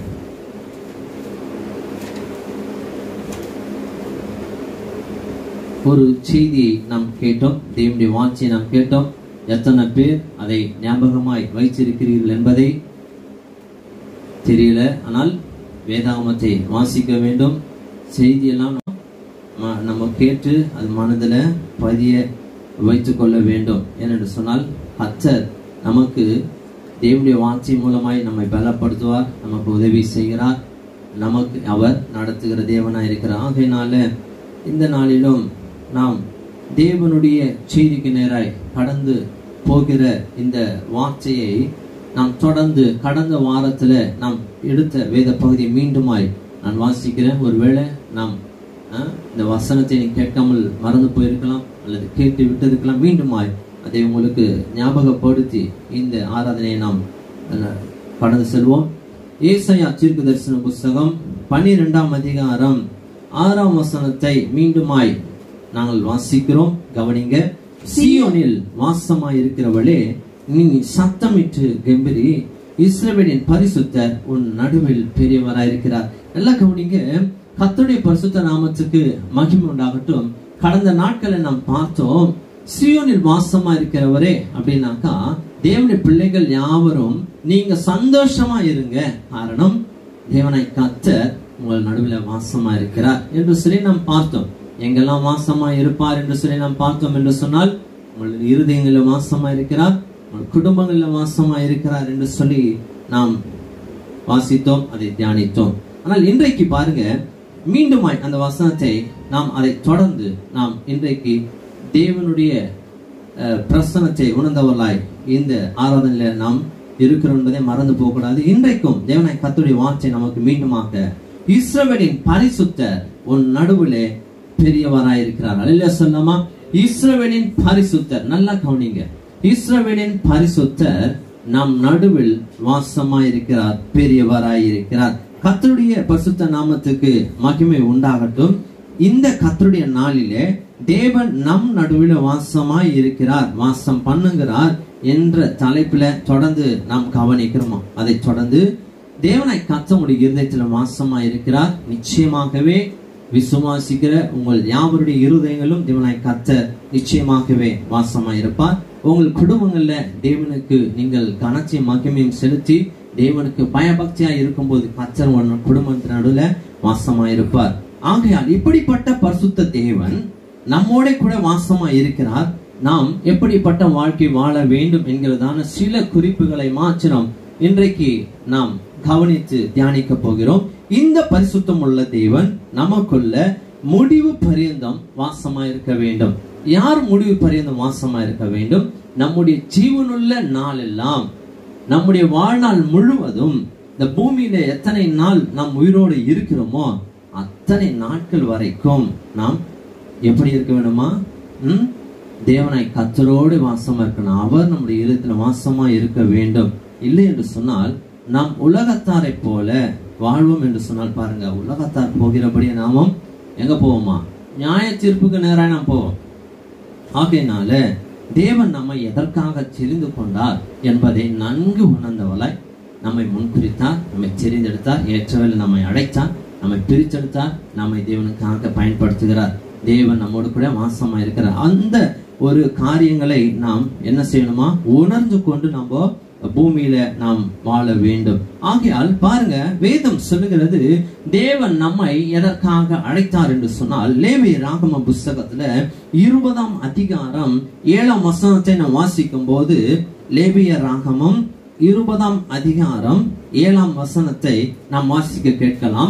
ஒரு செய்தியை நாம் கேட்டோம் தேவனுடைய வாட்சியை நாம் கேட்டோம் எத்தனை பேர் அதை ஞாபகமாய் வைத்திருக்கிறீர்கள் என்பதை தெரியல ஆனால் வேதாகமத்தை வாசிக்க வேண்டும் செய்தியெல்லாம் ம- நம்ம கேட்டு அது மனதில் பதிய வைத்துக் கொள்ள வேண்டும் ஏனென்று சொன்னால் கர்த்தர் நமக்கு தேவனுடைய வார்த்தை மூலமாய் நம்மை பலப்படுத்துவார் நமக்கு உதவி செய்கிறார் நமக்கு அவர் நடத்துகிற தேவனாய் இருக்கிறார் ஆகையினால இந்த நாளிலும் நாம் தேவனுடைய செய்திக்கு நேராய் கடந்து போகிற இந்த வார்த்தையை நாம் தொடர்ந்து கடந்த வாரத்துல நாம் எடுத்த வேத பகுதியை மீண்டுமாய் நான் வாசிக்கிறேன் ஒருவேளை நாம் அஹ், இந்த வசனத்தை நீ கேட்காமல் மறந்து போயிருக்கலாம் அல்லது கேட்டு விட்டிருக்கலாம் மீண்டுமாய் அதை உங்களுக்கு ஞாபகப்படுத்தி இந்த ஆராதனையை நாம் அஹ், கடந்து செல்வோம் ஏசாயா தீர்க்க தரிசன புஸ்தகம் பன்னிரெண்டாம் அதிகாரம் ஆறாம் வசனத்தை மீண்டுமாய் நாங்கள் வாசிக்கிறோம் கவனிங்க சீயோனில் வாசமாய் இருக்கிறவளே நீ சத்தமிட்டு கெம்பீரி இஸ்ரவேலின் பரிசுத்தர் உன் நடுவில் பெரியவராயிருக்கிறார் எல்லாம் கவனிங்க கர்த்தருடைய பரிசுத்த நாமத்துக்கு மகிமை உண்டாகட்டும் கடந்த நாட்களை நாம் பார்த்தோம் சியோனில் வாசமா இருக்கிறவரே அப்படின்னாக்கா தேவனுடைய பிள்ளைகள் யாவரும் நீங்க சந்தோஷமா இருங்க காரணம் தேவனை கத்தர் உங்கள் நடுவில் வாசமா இருக்கிறார் என்று சொல்லி நாம் பார்த்தோம் எங்கெல்லாம் வாசமா இருப்பார் என்று சொல்லி நாம் பார்த்தோம் என்று சொன்னால் உங்கள் இருதயங்களில் வாசமா இருக்கிறார் உங்கள் குடும்பங்களில் வாசமா இருக்கிறார் என்று சொல்லி நாம் வாசித்தோம் அதை தியானித்தோம் ஆனால் இன்றைக்கு பாருங்க மீண்டுமாய் அந்த வசனத்தை நாம் அதை தொடர்ந்து நாம் இன்றைக்கு தேவனுடைய அஹ், பிரசனத்தை உணர்ந்தவர்களாய் இந்த ஆராதனையில நாம் இருக்கிறோம் என்பதை மறந்து போகக்கூடாது இன்றைக்கும் தேவனாய் கர்த்தருடைய வார்த்தை நமக்கு மீண்டுமாக இஸ்ரவேலின் பரிசுத்தர் உன் நடுவிலே பெரியவராய் இருக்கிறார் அல்ல சொல்லாமா இஸ்ரவேலின் பரிசுத்தர் நல்லா கவனிங்க இஸ்ரவேலின் பரிசுத்தர் நம் நடுவில் வாசமாய் இருக்கிறார் பெரியவராய் இருக்கிறார் கர்த்தருடைய பரிசுத்த நாமத்துக்கு மகிமை உண்டாகட்டும் இந்த கர்த்தருடைய நாளிலே தேவன் நம் நடுவில் வாசமாய் இருக்கிறார் வாசம் பண்ணுகிறார் என்ற தலைப்பில தொடர்ந்து நாம் கவனிக்கிறோமா அதை தொடர்ந்து தேவனாய் கத்தமுடைய இருதயத்தில் வாசமா இருக்கிறார் நிச்சயமாகவே விசுவாசிக்கிற உங்கள் யாவருடைய இருதயங்களும் தேவனாய் கத்த நிச்சயமாகவே வாசமா இருப்பார் உங்கள் குடும்பங்கள்ல தேவனுக்கு நீங்கள் கனத்தையும் மகிமையும் செலுத்தி தேவனுக்கு பயபக்தியா இருக்கும்போது கத்தர் உன் குடும்பத்தின் நடுவுல வாசமா இருப்பார் ஆகையால் இப்படிப்பட்ட பரிசுத்த தேவன் நம்மோட கூட வாசமா இருக்கிறார் நாம் எப்படிப்பட்ட வாழ்க்கை வாழ வேண்டும் என்கிறதான சில குறிப்புகளை மாத்திரம் இன்றைக்கு நாம் கவனித்து தியானிக்க போகிறோம் இந்த பரிசுத்தம் உள்ள தேவன் நமக்குள்ள முடிவு பரியந்தம் வாசமா இருக்க வேண்டும் யார் முடிவு பரியந்தம் வாசமா இருக்க வேண்டும் நம்முடைய ஜீவனுள்ள நாளெல்லாம் நம்முடைய வாழ்நாள் முழுவதும் இந்த பூமியில எத்தனை நாள் நாம் உயிரோடு இருக்கிறோமோ அத்தனை நாட்கள் வரைக்கும் நாம் எப்படி இருக்க வேண்டுமா ம்? தேவனாய் கத்தரோடு வாசமா இருக்கணும் அவர் நம்முடைய இருதயத்துல வாசமா இருக்க வேண்டும் இல்லை என்று சொன்னால் நாம் உலகத்தாரை போல வாழ்வோம் என்று சொன்னால் பாருங்க உலகத்தார் போகிறபடியே நாமும் எங்க போவோமா நியாய தீர்ப்புக்கு நேராக நாம் போவோம் ஆகையினால தேவன் நம்மை எதற்காக தெரிந்து கொண்டார் என்பதை நன்கு உணர்ந்தவளாய் நம்மை முன்குறித்தார் நம்மை தெரிந்தெடுத்தார் ஏற்றவேளை நம்மை அழைத்தார் நம்மை பிரித்தெடுத்தார் நம்மை தேவனுக்காக பயன்படுத்துகிறார் தேவன் நம்மோடு கூட வாசமா இருக்கிறார் அந்த ஒரு காரியங்களை நாம் என்ன செய்யணுமா உணர்ந்து கொண்டு நம்ம பூமியில நாம் வாழ வேண்டும் ஆகையால் பாருங்க வேதம் சொல்லுகிறது தேவன் நம்மை எதற்காக அழைத்தார் என்று சொன்னால் லேவி ராகம புஸ்தகத்துல இருபதாம் அதிகாரம் ஏழாம் வசனத்தை நாம் வாசிக்கும் போது லேவிய ராகமம் இருபதாம் அதிகாரம் ஏழாம் வசனத்தை நாம் வாசிக்க கேட்கலாம்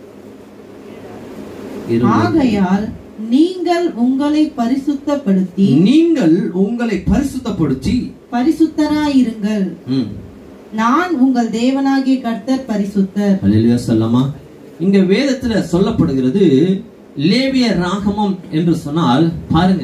இருபது. ஆகையால் நீங்கள் உங்களை பரிசுத்தப்படுத்தி நீங்கள் உங்களை பரிசுத்தப்படுத்தி பரிசுத்தராயிருங்கள் ம், நான் உங்கள் தேவனாகிய கர்த்தர் பரிசுத்தர் அல்லேலூயா சொல்லலாமா இங்க வேதத்துல சொல்லப்படுகிறது லேவிய ராகமம் என்று சொன்னால் பாருங்க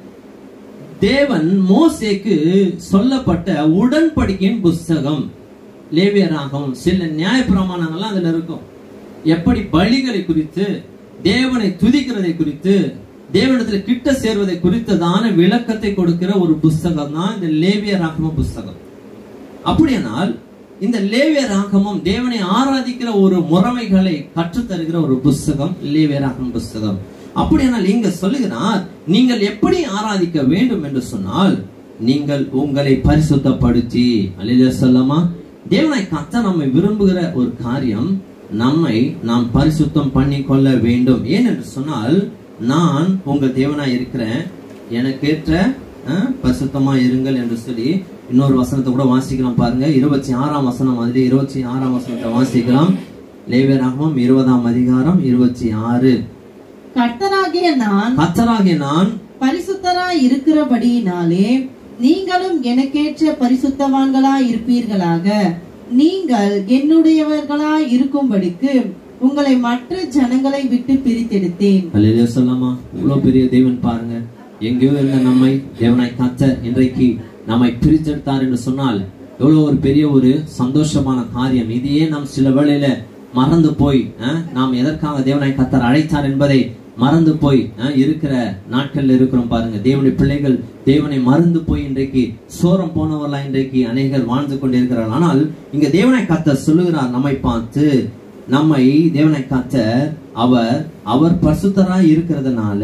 தேவன் மோசேக்கு சொல்லப்பட்ட உடன்படிக்கையின் புஸ்தகம் லேவிய ராகமம் சில நியாய பிரமாணங்கள்லாம் அதுல இருக்கும் எப்படி பலிகளை குறித்து தேவனை துதிக்கிறதை குறித்து தேவனிடத்துல கிட்ட சேர்வதை குறித்ததான விளக்கத்தை கொடுக்கிற ஒரு புஸ்தகம் தான் இந்த லேவிய ராகம புஸ்தகம் அப்படியானால் இந்த லேவிய ராகமம் தேவனை ஆராதிக்கிற ஒரு முறைமைகளை கற்றுத் தருகிற ஒரு புஸ்தகம் லேவிய ராகமம் புஸ்தகம் அப்படியானால் இங்க சொல்லுகிறார் நீங்கள் எப்படி ஆராதிக்க வேண்டும் என்று சொன்னால் நீங்கள் உங்களை பரிசுத்தப்படுத்தி அல்லையா சொல்லமா தேவனை கத்த நம்மை விரும்புகிற ஒரு காரியம் நம்மை நாம் பரிசுத்தம் பண்ணி கொள்ள வேண்டும் ஏன் என்று சொன்னால் நான் உங்கள் தேவனாய் இருக்கிறேன் எனக்கேற்ற அஹ், பரிசுத்தமா இருங்கள் என்று சொல்லி இன்னொரு வசனத்தை கூட வாசிக்கலாம் பாருங்க இருபத்தி ஆறாம் வசனம் மாதிரி இருபத்தி ஆறாம் வசனத்தை வாசிக்கலாம் லேவியராகமம் இருபதாம் அதிகாரம் இருபத்தி ஆறு கர்த்தராகிய நான் கத்தராகிய நான் பரிசுத்தராய் இருக்கிறபடியினாலே நீங்களும் எனக்கேற்ற பரிசுத்தவான்களாய் இருப்பீர்களாக நீங்கள் என்னுடையவர்களாய் இருக்கும்படிக்கு உங்களை மற்ற ஜனங்களை விட்டு பிரித்தெடுத்தேன் அல்லையா சொல்லாமா இவ்வளவு பெரிய தேவன் பாருங்க எங்கேயோ இருந்த நம்மை தேவனாய் காத்த இன்றைக்கு நம்மை பிரித்தெடுத்தார் என்று சொன்னால் எவ்வளவு ஒரு பெரிய ஒரு சந்தோஷமான காரியம் இதையே நாம் சில வேளையில மறந்து போய் அஹ், நாம் எதற்காக தேவனாய் கத்தர் அழைத்தார் என்பதை மறந்து போய் அஹ், இருக்கிற நாட்கள்ல இருக்கிறோம் பாருங்க தேவனுடைய பிள்ளைகள் தேவனை மறந்து போய் இன்றைக்கு சோரம் போனவர்களா இன்றைக்கு அநேகர் வாழ்ந்து கொண்டிருக்கிறார்கள் ஆனால் இங்க தேவனாய் கத்தர் சொல்லுகிறார் நம்மை பார்த்து நம்மை தேவனை காத்த அவர் அவர் பரிசுத்தராய் இருக்கிறதுனால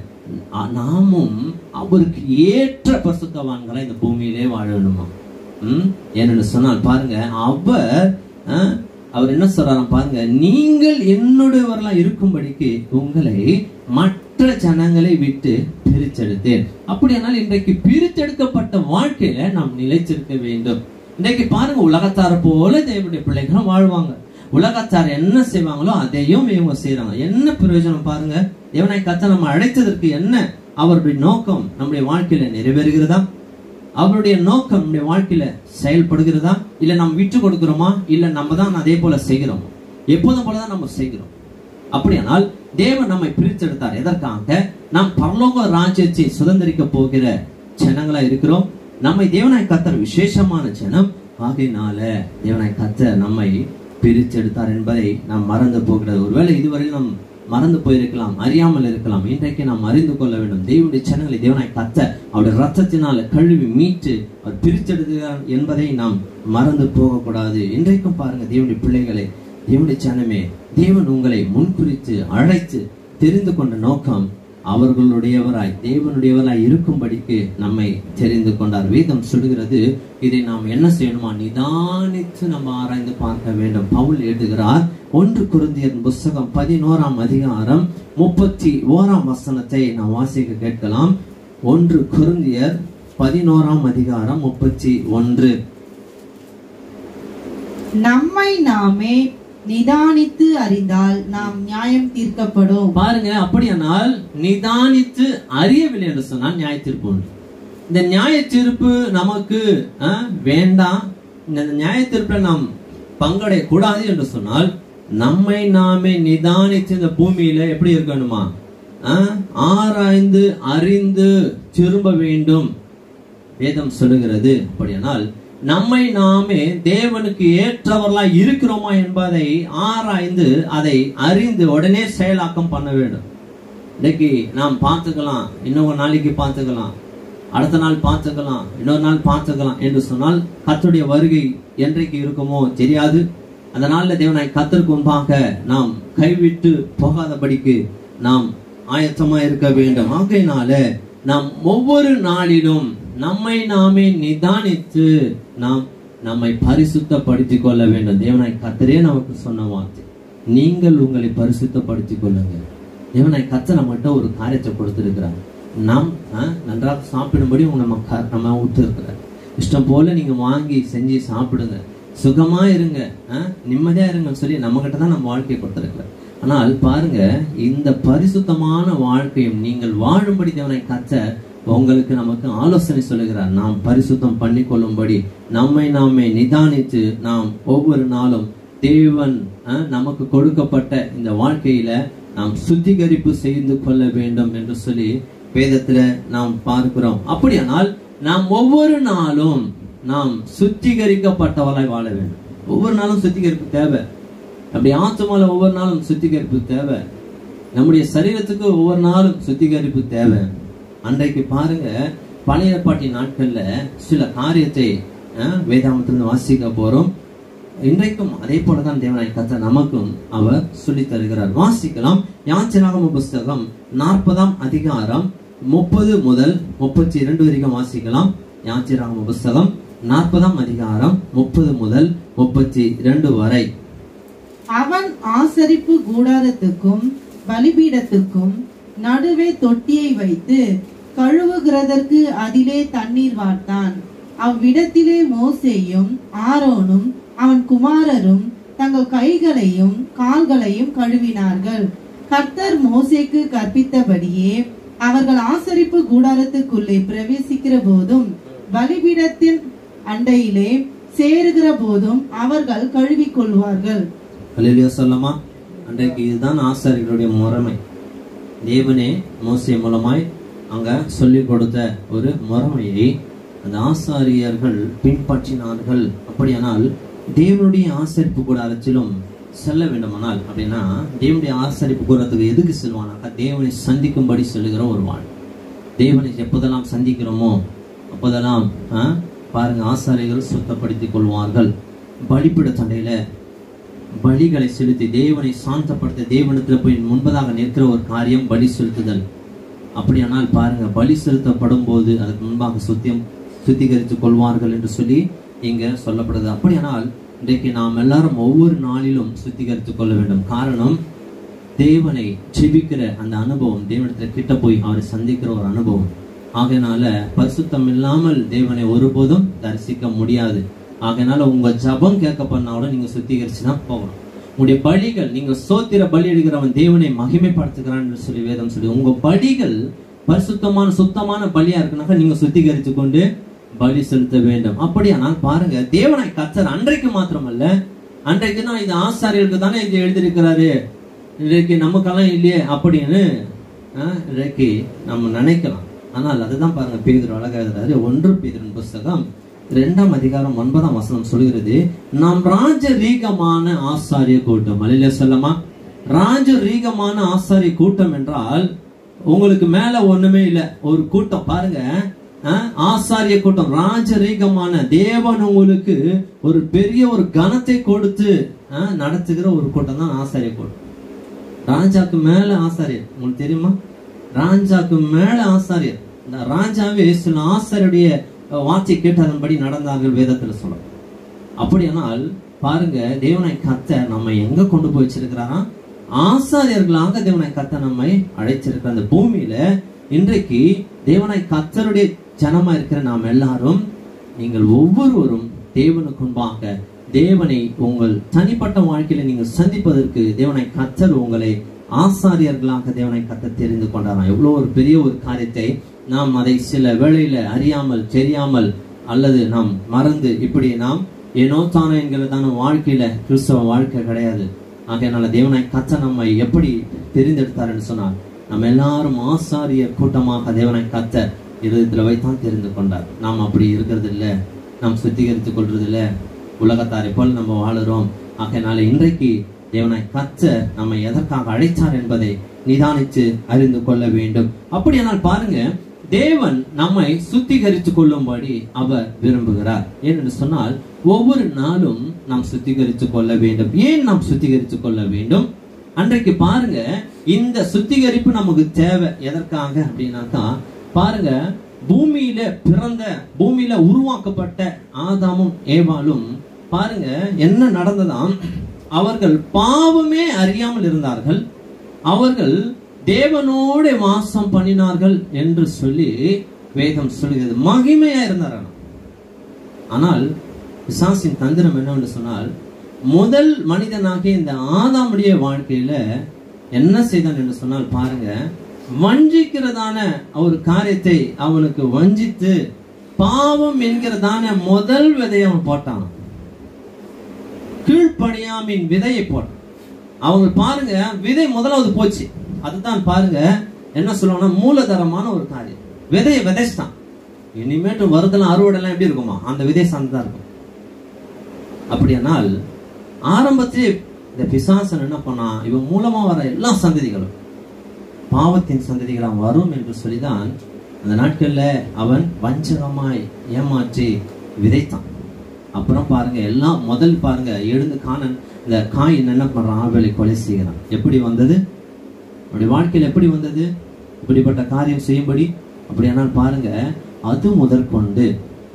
அ- நாமும் அவருக்கு ஏற்ற பரிசுத்தவான்களா இந்த பூமியிலே வாழணுமா ம் ஏன்னு சொன்னால் பாருங்க அவர் அஹ், அவர் என்ன சொல்றாராம் பாருங்க நீங்கள் என்னுடையவர்களா இருக்கும்படிக்கு உங்களை மற்ற ஜனங்களை விட்டு பிரிச்செடுத்தேன் அப்படியானால் இன்றைக்கு பிரித்தெடுக்கப்பட்ட வாழ்க்கையில நாம் நிலைச்சிருக்க வேண்டும் இன்றைக்கு பாருங்க உலகத்தார போல தேவனுடைய பிள்ளைகளும் வாழ்வாங்க உலகத்தார் என்ன செய்வாங்களோ அதையும் இவங்க செய்றாங்க என்ன பிரயோஜனம் பாருங்க தேவனை கத்த நம்ம அழைத்ததற்கு என்ன அவருடைய நோக்கம் நம்முடைய வாழ்க்கையில நிறைவேறுகிறதா அவருடைய நோக்கம் நம்முடைய வாழ்க்கையில செயல்படுகிறதா இல்ல நம்ம விட்டு கொடுக்கிறோமா இல்ல நம்ம தான் அதே போல செய்கிறோமா எப்போதும் போலதான் நம்ம செய்கிறோம் அப்படியானால் தேவன் நம்மை பிரித்தெடுத்தார் எதற்காக நாம் பரலோக ராஜ்யத்தை சுதந்திரிக்க போகிற ஜனங்களா இருக்கிறோம் நம்மை தேவனாய் கத்தர் விசேஷமான ஜனம் ஆகையினால தேவனாய் கத்தர் நம்மை பிரித்தெடுத்தார் என்பதை நாம் மறந்து போகிறது ஒருவேளை இதுவரை நாம் மறந்து போயிருக்கலாம் அறியாமல் இருக்கலாம் இன்றைக்கு நாம் அறிந்து கொள்ள வேண்டும் தேவனுடைய ஜனங்களை தேவனாய் கத்த அவருடைய ரத்தத்தினால கழுவி மீட்டு அவர் பிரித்தெடுக்கிறார் என்பதை நாம் மறந்து போகக்கூடாது இன்றைக்கும் பாருங்க தேவனுடைய பிள்ளைகளை தேவனுடைய ஜனமே தேவன் உங்களை முன்குறித்து அழைத்து தெரிந்து கொண்ட நோக்கம் அவர்களுடையவராய் தேவனுடையவராய் இருக்கும்படிக்கு நம்மை தெரிந்து கொண்டார் வேதம் சொல்லுகிறது இதை நாம் என்ன செய்யணுமா நிதானித்து நம்ம ஆராய்ந்து பார்க்க வேண்டும் பவுல் எழுதுகிறார் ஒன்று குருந்தியர் புஸ்தகம் பதினோராம் அதிகாரம் முப்பத்தி ஓராம் வசனத்தை நாம் வாசிக்க கேட்கலாம் ஒன்று குருந்தியர் பதினோராம் அதிகாரம் முப்பத்தி ஒன்று நம்மை நாமே நிதானித்து அறிந்தால் நாம் நியாயம் தீர்க்கப்படும் பாருங்க அப்படியானால் நிதானித்து அறியவில்லை என்று சொன்னால் நியாய தீர்ப்பு உண்டு இந்த நியாய தீர்ப்பு நமக்கு அஹ், வேண்டாம் இந்த நியாய தீர்ப்புல நாம் பங்கடைய கூடாது என்று சொன்னால் நம்மை நாமே நிதானித்து இந்த பூமியில எப்படி இருக்கணுமா அஹ், ஆராய்ந்து அறிந்து திரும்ப வேண்டும் வேதம் சொல்லுகிறது அப்படியானால் நம்மை நாமே தேவனுக்கு ஏற்றவர்களாய் இருக்கிறோமா என்பதை ஆராய்ந்து அதை அறிந்து உடனே செயலாக்கம் பண்ண வேண்டும் இன்னைக்கு நாம் பார்த்துக்கலாம் இன்னொரு நாளைக்கு பார்த்துக்கலாம் அடுத்த நாள் பார்த்துக்கலாம் இன்னொரு நாள் பார்த்துக்கலாம் என்று சொன்னால் கர்த்தருடைய வருகை என்றைக்கு இருக்குமோ தெரியாது அந்த நாள்ல தேவனாய் கத்தருக்கு முன்பாக நாம் கைவிட்டு போகாதபடிக்கு நாம் ஆயத்தமா இருக்க வேண்டும் ஆகையினால நாம் ஒவ்வொரு நாளிலும் நம்மை நாமே நிதானித்து நாம் நம்மை பரிசுத்தப்படுத்திக் கொள்ள வேண்டும் தேவனாய் கத்தரே நமக்கு சொன்ன வார்த்தை நீங்கள் உங்களை பரிசுத்தப்படுத்திக் கொள்ளுங்க தேவனாய் கத்த நம்மகிட்ட ஒரு காரியத்தை கொடுத்திருக்கிறார் நாம் ஆ, நன்றாக சாப்பிடும்படி உங்க நம்ம க- நம்ம விட்டு இஷ்டம் போல நீங்க வாங்கி செஞ்சு சாப்பிடுங்க சுகமா இருங்க ஆ, நிம்மதியா இருங்கன்னு சொல்லி நம்ம கிட்ட தான் நம்ம வாழ்க்கையை கொடுத்திருக்கிறார் ஆனால் பாருங்க இந்த பரிசுத்தமான வாழ்க்கையும் நீங்கள் வாழும்படி தேவனை கத்த உங்களுக்கு நமக்கு ஆலோசனை சொல்லுகிறார் நாம் பரிசுத்தம் பண்ணிக்கொள்ளும்படி நம்மை நாமே நிதானித்து நாம் ஒவ்வொரு நாளும் தேவன் அஹ், நமக்கு கொடுக்கப்பட்ட இந்த வாழ்க்கையில நாம் சுத்திகரிப்பு செய்து கொள்ள வேண்டும் என்று சொல்லி வேதத்துல நாம் பார்க்கிறோம் அப்படியானால் நாம் ஒவ்வொரு நாளும் நாம் சுத்திகரிக்கப்பட்டவளாய் வாழ வேண்டும் ஒவ்வொரு நாளும் சுத்திகரிப்பு தேவை அப்படி ஆத்மால ஒவ்வொரு நாளும் சுத்திகரிப்பு தேவை நம்முடைய சரீரத்துக்கு ஒவ்வொரு நாளும் சுத்திகரிப்பு தேவை அன்றைக்கு பாருங்க பழைய ஏற்பாட்டின் நாட்கள்ல சில காரியத்தை அஹ், வேதாமத்திலிருந்து வாசிக்க போறோம் இன்றைக்கும் அதே போலதான் தேவனாய் கத்த நமக்கும் அவர் சொல்லித் தருகிறார் வாசிக்கலாம் யாத்திராகம புஸ்தகம் நாற்பதாம் அதிகாரம் முப்பது முதல் முப்பத்தி இரண்டு வரைக்கும் வாசிக்கலாம் யாத்திராகம புஸ்தகம் நாற்பதாம் அதிகாரம் முப்பது முதல் முப்பத்தி இரண்டு வரை அவன் ஆசரிப்பு கூடாரத்துக்கும் பலிபீடத்துக்கும் நடுவே தொட்டியை வைத்து கழுவுகிறதற்கு அதிலே தண்ணீர் வார்த்தான் அவ்விடத்திலே மோசேயும் ஆரோனும் அவன் குமாரரும் தங்கள் கைகளையும் கால்களையும் கழுவினார்கள் கர்த்தர் மோசேக்கு கற்பித்தபடியே அவர்கள் ஆசரிப்பு கூடாரத்துக்குள்ளே பிரவேசிக்கிற போதும் பலிபீடத்தின் அண்டையிலே சேருகிற போதும் அவர்கள் கழுவிக் கொள்வார்கள் அல்லேலூயா சொல்லமா அன்றைக்கு இதுதான் ஆசாரியர்களுடைய முறைமை தேவனே மோசே மூலமாய் அங்க சொல்லிக் கொடுத்த ஒரு முறைமையை அந்த ஆசாரியர்கள் பின்பற்றினார்கள் அப்படியானால் தேவனுடைய ஆசரிப்பு கூடாரத்திலும் செல்ல வேண்டுமானால் அப்படின்னா தேவனுடைய ஆசரிப்பு கூடாரத்துக்கு எதுக்கு செல்வானாக்கா தேவனை சந்திக்கும்படி சொல்லுகிற ஒரு வாழ் தேவனை எப்போதெல்லாம் சந்திக்கிறோமோ அப்போதெல்லாம் ஆ, பாருங்க ஆசாரியர்கள் சுத்தப்படுத்திக் கொள்வார்கள் பலிப்பிட சண்டையில பலிகளை செலுத்தி தேவனை சாந்தப்படுத்த தேவனத்துல போய் முன்பதாக நிற்கிற ஒரு காரியம் பலி செலுத்துதல் அப்படியானால் பாருங்க பலி செலுத்தப்படும் போது அதுக்கு முன்பாக சுத்தியம் சுத்திகரித்துக் கொள்வார்கள் என்று சொல்லி இங்க சொல்லப்படுது அப்படியானால் இன்றைக்கு நாம் எல்லாரும் ஒவ்வொரு நாளிலும் சுத்திகரித்துக் கொள்ள வேண்டும் காரணம் தேவனை ஜெபிக்கிற அந்த அனுபவம் தேவனிடத்துல கிட்ட போய் அவரை சந்திக்கிற ஒரு அனுபவம் ஆகையினால பரிசுத்தம் இல்லாமல் தேவனை ஒருபோதும் தரிசிக்க முடியாது ஆகையினால உங்க ஜபம் கேட்கப்படனாலும் நீங்க சுத்திகரிச்சு தான் போகணும் உங்களுடைய பலிகள் நீங்க சோத்திர பலி எடுக்கிறவன் தேவனை மகிமைப்படுத்துகிறான் என்று சொல்லி வேதம் சொல்லி உங்க பலிகள் பரிசுத்தமான சுத்தமான பலியா இருக்குனாக்கா நீங்க சுத்திகரித்து கொண்டு பலி செலுத்த வேண்டும் அப்படியானால் பாருங்க தேவனாய் கத்தர் அன்றைக்கு மாத்திரமல்ல அன்றைக்கு தான் இது ஆசாரியர்களுக்கு தானே இது எழுதியிருக்கிறாரு இன்றைக்கு நமக்கெல்லாம் இல்லையே அப்படின்னு ஆஹ், இன்றைக்கு நம்ம நினைக்கலாம் ஆனால் அதுதான் பாருங்க பேதுரு அழகா எழுதுறாரு ஒன்று பேதுருவின் புஸ்தகம் இரண்டாம் அதிகாரம் ஒன்பதாம் வசனம் சொல்கிறது நாம் ராஜரீகமான ஆசாரிய கூட்டம் அலையில சொல்லமா ராஜரீகமான ஆசாரிய கூட்டம் என்றால் உங்களுக்கு மேல ஒண்ணுமே இல்ல ஒரு கூட்டம் பாருங்க அஹ், ஆசாரிய கூட்டம் ராஜரீகமான தேவன் உங்களுக்கு ஒரு பெரிய ஒரு கனத்தை கொடுத்து அஹ், நடத்துகிற ஒரு கூட்டம் தான் ஆசாரிய கூட்டம் ராஜாக்கு மேல ஆசாரியர் உங்களுக்கு தெரியுமா ராஜாக்கு மேல ஆசாரியர் இந்த ராஜாவே சில ஆசாரியருடைய அஹ், வார்த்தை கேட்டு அதன்படி நடந்தார்கள் வேதத்துல சொல்லும் அப்படியானால் பாருங்க தேவனை கத்த நம்ம எங்க கொண்டு போய் வச்சிருக்கிறாராம் ஆசாரியர்களாக தேவனை கத்த நம்மை அழைச்சிருக்கிற அந்த பூமியில இன்றைக்கு தேவனை கத்தருடைய ஜனமா இருக்கிற நாம் எல்லாரும் நீங்கள் ஒவ்வொருவரும் தேவனுக்கு முன்பாக தேவனை உங்கள் தனிப்பட்ட வாழ்க்கையில நீங்கள் சந்திப்பதற்கு தேவனை கத்தர் உங்களை ஆசாரியர்களாக தேவனை கத்த தெரிந்து கொண்டாராம் எவ்வளவு ஒரு பெரிய ஒரு காரியத்தை நாம் அதை சில வேளையில அறியாமல் தெரியாமல் அல்லது நாம் மறந்து இப்படி நாம் ஏனோ தானோ என்கிறதான வாழ்க்கையில கிறிஸ்தவ வாழ்க்கை கிடையாது ஆகையனால தேவனை கத்த நம்மை எப்படி தெரிந்தெடுத்தாருன்னு சொன்னார் நம்ம எல்லாரும் ஆசாரிய கூட்டமாக தேவனை கத்த இருதயத்துல வைத்தான் தெரிந்து கொண்டார் நாம் அப்படி இருக்கிறது இல்ல நாம் சுத்திகரித்துக் கொள்றது இல்ல உலகத்தாரை போல் நம்ம வாழுறோம் ஆகையனால இன்றைக்கு தேவனை கத்த நம்மை எதற்காக அழைத்தார் என்பதை நிதானித்து அறிந்து கொள்ள வேண்டும் அப்படியானால் பாருங்க தேவன் நம்மை சுத்திகரித்துக் கொள்ளும்படி அவர் விரும்புகிறார் ஏனென்று சொன்னால் ஒவ்வொரு நாளும் நாம் சுத்திகரித்துக் கொள்ள வேண்டும் ஏன் நாம் சுத்திகரித்துக் கொள்ள வேண்டும் அன்றைக்கு பாருங்க இந்த சுத்திகரிப்பு நமக்கு தேவை எதற்காக அப்படின்னாக்கா பாருங்க பூமியில பிறந்த பூமியில உருவாக்கப்பட்ட ஆதாமும் ஏவாளும் பாருங்க என்ன நடந்ததாம் அவர்கள் பாவமே அறியாமல் இருந்தார்கள் அவர்கள் தேவனோட வாசம் பண்ணினார்கள் என்று சொல்லி வேதம் சொல்கிறது மகிமையா இருந்தார்கள் ஆனால் பிசாசின் தந்திரம் என்னவென்று சொன்னால் முதல் மனிதனாகிய இந்த ஆதாமுடைய வாழ்க்கையில என்ன செய்தான் என்று சொன்னால் பாருங்க வஞ்சிக்கிறதான ஒரு காரியத்தை அவனுக்கு வஞ்சித்து பாவம் என்கிறதான முதல் விதையை அவன் போட்டான் கீழ்ப்பணியாமின் விதையை போட்டான் அவங்க பாருங்க விதை முதலாவது போச்சு அதுதான் பாருங்க என்ன சொல்லுவாங்கன்னா மூலதரமான ஒரு காரியம் விதையை விதைச்சிட்டான் இனிமேட்டு வருதெல்லாம் அறுவடை எல்லாம் எப்படி இருக்குமா அந்த விதை சார்ந்துதான் இருக்கும் அப்படியானால் ஆரம்பத்திலே இந்த பிசாசன் என்ன பண்ணா இவன் மூலமா வர எல்லா சந்ததிகளும் பாவத்தின் சந்ததிகளாம் வரும் என்று சொல்லிதான் அந்த நாட்கள்ல அவன் வஞ்சகமாய் ஏமாற்றி விதைத்தான் அப்புறம் பாருங்க எல்லாம் முதல் பாருங்க எழுந்து காணன் இந்த காயின் என்ன பண்றான் ஆவேலை கொலை செய்கிறான் எப்படி வந்தது அவருடைய வாழ்க்கையில் எப்படி வந்தது இப்படிப்பட்ட காரியம் செய்யும்படி அப்படியானால் பாருங்க அது முதற்கொண்டு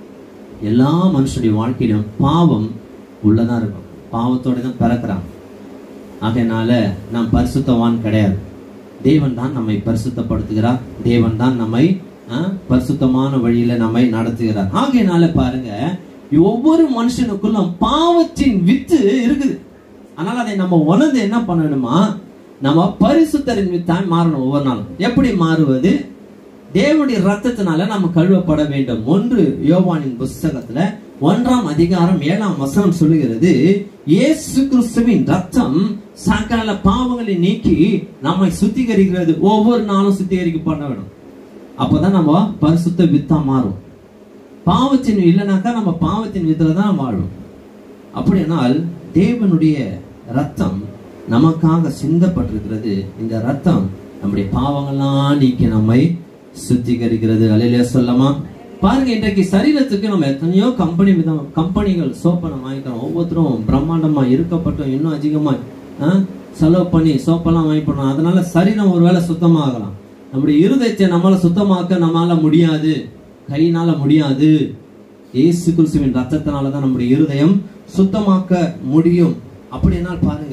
எல்லா மனுஷனுடைய வாழ்க்கையிலும் பாவம் உள்ளதா இருக்கும் பாவத்தோட தான் பிறக்கிறான் ஆகையினால நாம் பரிசுத்தவான் கிடையாது தேவன் தான் நம்மை பரிசுத்தப்படுத்துகிறார் தேவன் தான் நம்மை ஆஹ், பரிசுத்தமான வழியில நம்மை நடத்துகிறார் ஆகையினால பாருங்க ஒவ்வொரு மனுஷனுக்குள்ளும் பாவத்தின் வித்து இருக்குது அதனால அதை நம்ம உணர்ந்து என்ன பண்ணணுமா நம்ம பரிசுத்தரின் வித்தாய் மாறணும் ஒவ்வொரு நாளும் எப்படி மாறுவது தேவனுடைய ரத்தத்தினால நம்ம கழுவப்பட வேண்டும் ஒன்று யோவானின் புஸ்தகத்துல ஒன்றாம் அதிகாரம் ஏழாம் வசனம் சொல்லுகிறது இயேசு கிறிஸ்துவின் ரத்தம் சகல பாவங்களை நீக்கி நம்மை சுத்திகரிக்கிறது ஒவ்வொரு நாளும் சுத்திகரிக்கப்பட வேண்டும் அப்பதான் நம்ம பரிசுத்த வித்தா மாறும் பாவத்தின் இல்லைனாக்கா நம்ம பாவத்தின் வித்துல தான் வாழும் அப்படியானால் தேவனுடைய ரத்தம் நமக்காக சிந்தப்பட்டிருக்கிறது இந்த ரத்தம் நம்முடைய பாவங்கள்லாம் நீக்கி நம்மை சுத்திகரிக்கிறது அலையில சொல்லமா பாருங்க இன்றைக்கு சரீரத்துக்கு நம்ம எத்தனையோ கம்பெனி விதம் கம்பெனிகள் சோப்பை நம்ம வாங்கிக்கிறோம் ஒவ்வொருத்தரும் பிரம்மாண்டமா இருக்கப்பட்டோம் இன்னும் அதிகமா ஆ, செலவு பண்ணி சோப்பெல்லாம் வாங்கி போனோம் அதனால சரீரம் ஒருவேளை சுத்தமாகலாம் நம்முடைய இருதயத்தை நம்மளால சுத்தமாக்க நம்மளால முடியாது கையினால முடியாது இயேசு கிறிஸ்துவின் ரத்தத்தினால தான் நம்முடைய இருதயம் சுத்தமாக்க முடியும் அப்படினால் பாருங்க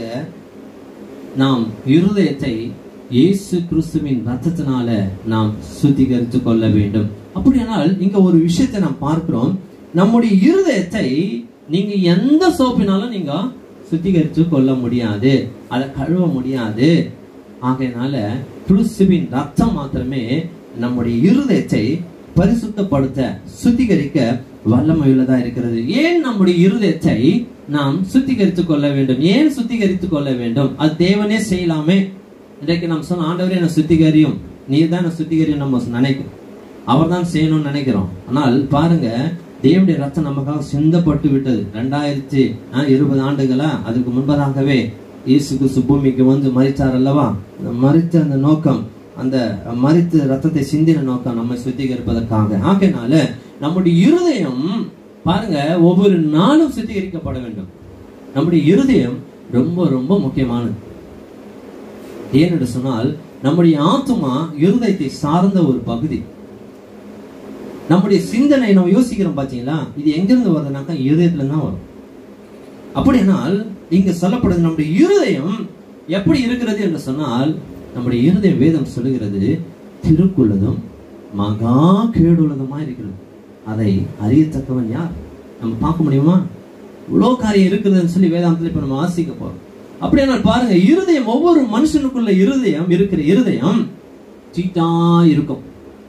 நாம் இருதயத்தை இயேசு கிறிஸ்துவின் ரத்தத்தினால நாம் சுத்திகரித்து கொள்ள வேண்டும் அப்படியானால் இங்க ஒரு விஷயத்தை நாம் பார்க்கிறோம் நம்முடைய இருதயத்தை நீங்க எந்த சோப்பினாலும் நீங்க சுத்திகரித்து கொள்ள முடியாது அதை கழுவ முடியாது ஆகையினால கிறிஸ்துவின் ரத்தம் மாத்திரமே நம்முடைய இருதயத்தை பரிசுத்தப்படுத்த சுத்திகரிக்க வல்லமையுள்ளதா இருக்கிறது ஏன் நம்முடைய இருதயத்தை நாம் சுத்திகரித்துக் கொள்ள வேண்டும் ஏன் சுத்திகரித்துக் கொள்ள வேண்டும் அது தேவனே செய்யலாமே இன்றைக்கு நாம் சொன்ன ஆண்டவரே என்ன சுத்திகரியும் நீ தான் என்ன சுத்திகரியும் நம்ம நினைக்கிறோம் அவர் தான் செய்யணும்னு நினைக்கிறோம் ஆனால் பாருங்க தேவனுடைய ரத்தம் நமக்காக சிந்தப்பட்டு விட்டது ரெண்டாயிரத்தி ஆஹ், இருபது ஆண்டுகளா அதுக்கு முன்பதாகவே இயேசு கிறிஸ்து பூமிக்கு வந்து மறித்தார் அல்லவா அந்த மறித்த அந்த நோக்கம் அந்த மறித்து ரத்தத்தை சிந்தின நோக்கம் நம்மை சுத்திகரிப்பதற்காக ஆகையினால நம்முடைய இருதயம் பாருங்க ஒவ்வொரு நாளும் சுத்திகரிக்கப்பட வேண்டும் நம்முடைய இருதயம் ரொம்ப ரொம்ப முக்கியமானது ஏனென்று சொன்னால் நம்முடைய ஆத்துமா இருதயத்தை சார்ந்த ஒரு பகுதி நம்முடைய சிந்தனை நம்ம யோசிக்கிறோம் பாத்தீங்களா இது எங்கிருந்து வருதுனாக்கா இருதயத்துல தான் வரும் அப்படியானால் இங்க சொல்லப்படுது நம்முடைய இருதயம் எப்படி இருக்கிறது என்று சொன்னால் நம்முடைய இருதய வேதம் சொல்லுகிறது திருக்குள்ளதும் மகா கேடுள்ளதுமா இருக்கிறது அதை அறியத்தக்கவன் யார் நம்ம பார்க்க முடியுமா இவ்வளோ காரியம் இருக்குதுன்னு சொல்லி வேதாந்தத்தில் இப்ப நம்ம வாசிக்க போறோம் அப்படியானால் பாருங்க இருதயம் ஒவ்வொரு மனுஷனுக்குள்ள இருதயம் இருக்கிற இருதயம் சீட்டா இருக்கும்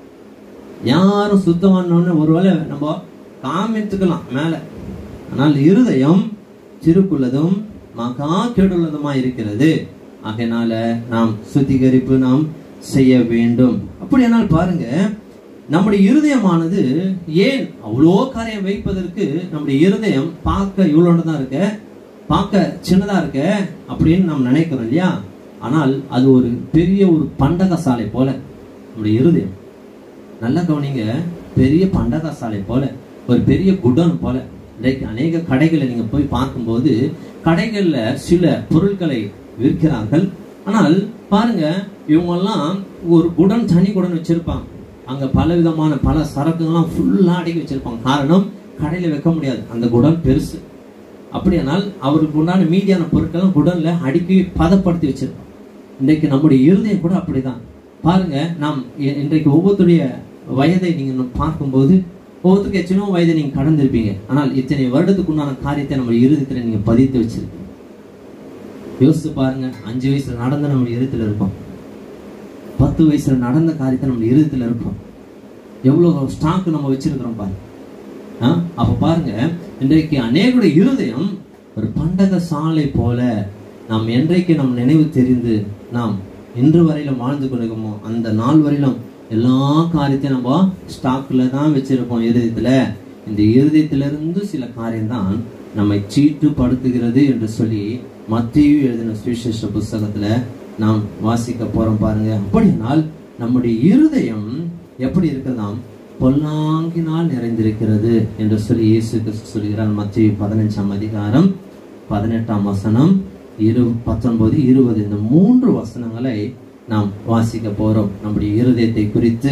யாரும் சுத்தமானோன்னு ஒருவேளை நம்ம காமித்துக்கலாம் மேல ஆனால் இருதயம் திருக்குள்ளதும் மகா கெடுள்ளதுமா இருக்கிறது ஆகையினால நாம் சுத்திகரிப்பு நாம் செய்ய வேண்டும் அப்படியானால் பாருங்க நம்முடைய இருதயமானது ஏன் அவ்வளோ காரியம் வைப்பதற்கு நம்முடைய இருதயம் பார்க்க இவ்வளோன்னு தான் இருக்க பார்க்க சின்னதா இருக்க அப்படின்னு நாம் நினைக்கிறோம் இல்லையா ஆனால் அது ஒரு பெரிய ஒரு பண்டக சாலை போல நம்முடைய இருதயம் நல்லா கவனிங்க பெரிய பண்டக சாலை போல ஒரு பெரிய குடோன் போல இன்றைக்கு அநேக கடைகளை நீங்க போய் பார்க்கும்போது கடைகள்ல சில பொருட்களை விற்கிறார்கள் ஆனால் பாருங்க இவங்கெல்லாம் ஒரு குடன் தனி குடன் வச்சிருப்பாங்க அங்க பல விதமான பல சரக்குகள்லாம் ஃபுல்லா அடக்கி வச்சிருப்பாங்க காரணம் கடையில வைக்க முடியாது அந்த குடன் பெருசு அப்படியானால் அவருக்கு உண்டான மீதியான பொருட்களும் குடன்ல அடுக்கி பதப்படுத்தி வச்சிருப்பாங்க இன்றைக்கு நம்முடைய இருதயம் கூட அப்படிதான் பாருங்க நாம் இ- இன்றைக்கு ஒவ்வொருத்தருடைய வயதை நீங்க பார்க்கும்போது ஒவ்வொருத்தருக்கு எத்தனையோ வயதை நீங்க கடந்திருப்பீங்க ஆனால் இத்தனை வருடத்துக்கு உண்டான காரியத்தை நம்ம இருதயத்துல நீங்க பதித்து வச்சிருக்கீங்க யோசிச்சு பாருங்க அஞ்சு வயசுல நடந்த நம்ம இருதயத்துல இருப்போம் பத்து வயசுல நடந்த காரியத்தை நம்ம இருதயத்துல இருப்போம் எவ்வளவு ஸ்டாக் நம்ம வச்சிருக்கிறோம் பாருங்க ஆ? அப்ப பாருங்க இன்றைக்கு அநேகருடைய இருதயம் ஒரு பண்டக சாலை போல நாம் என்றைக்கு நம் நினைவு தெரிந்து நாம் இன்று வரையிலும் வாழ்ந்து கொண்டிருக்கோமோ அந்த நாள் வரையிலும் எல்லா காரியத்தையும் நம்ம ஸ்டாக்ல தான் வச்சிருப்போம் இருதயத்துல இந்த இருதயத்திலிருந்து சில காரியம்தான் நம்மை சீட்டுப்படுத்துகிறது என்று சொல்லி மத்திய எழுதின சுவிசேஷ புஸ்தகத்துல நாம் வாசிக்க போறோம் பாருங்க அப்படினால் நம்முடைய இருதயம் எப்படி இருக்கிறதாம் பொல்லாங்கினால் நிறைந்திருக்கிறது என்று சொல்லி இயேசு கிறிஸ்து சொல்கிறார் மத்திய பதினஞ்சாம் அதிகாரம் பதினெட்டாம் வசனம் இரு பத்தொன்பது இருபது இந்த மூன்று வசனங்களை நாம் வாசிக்க போறோம் நம்முடைய இருதயத்தை குறித்து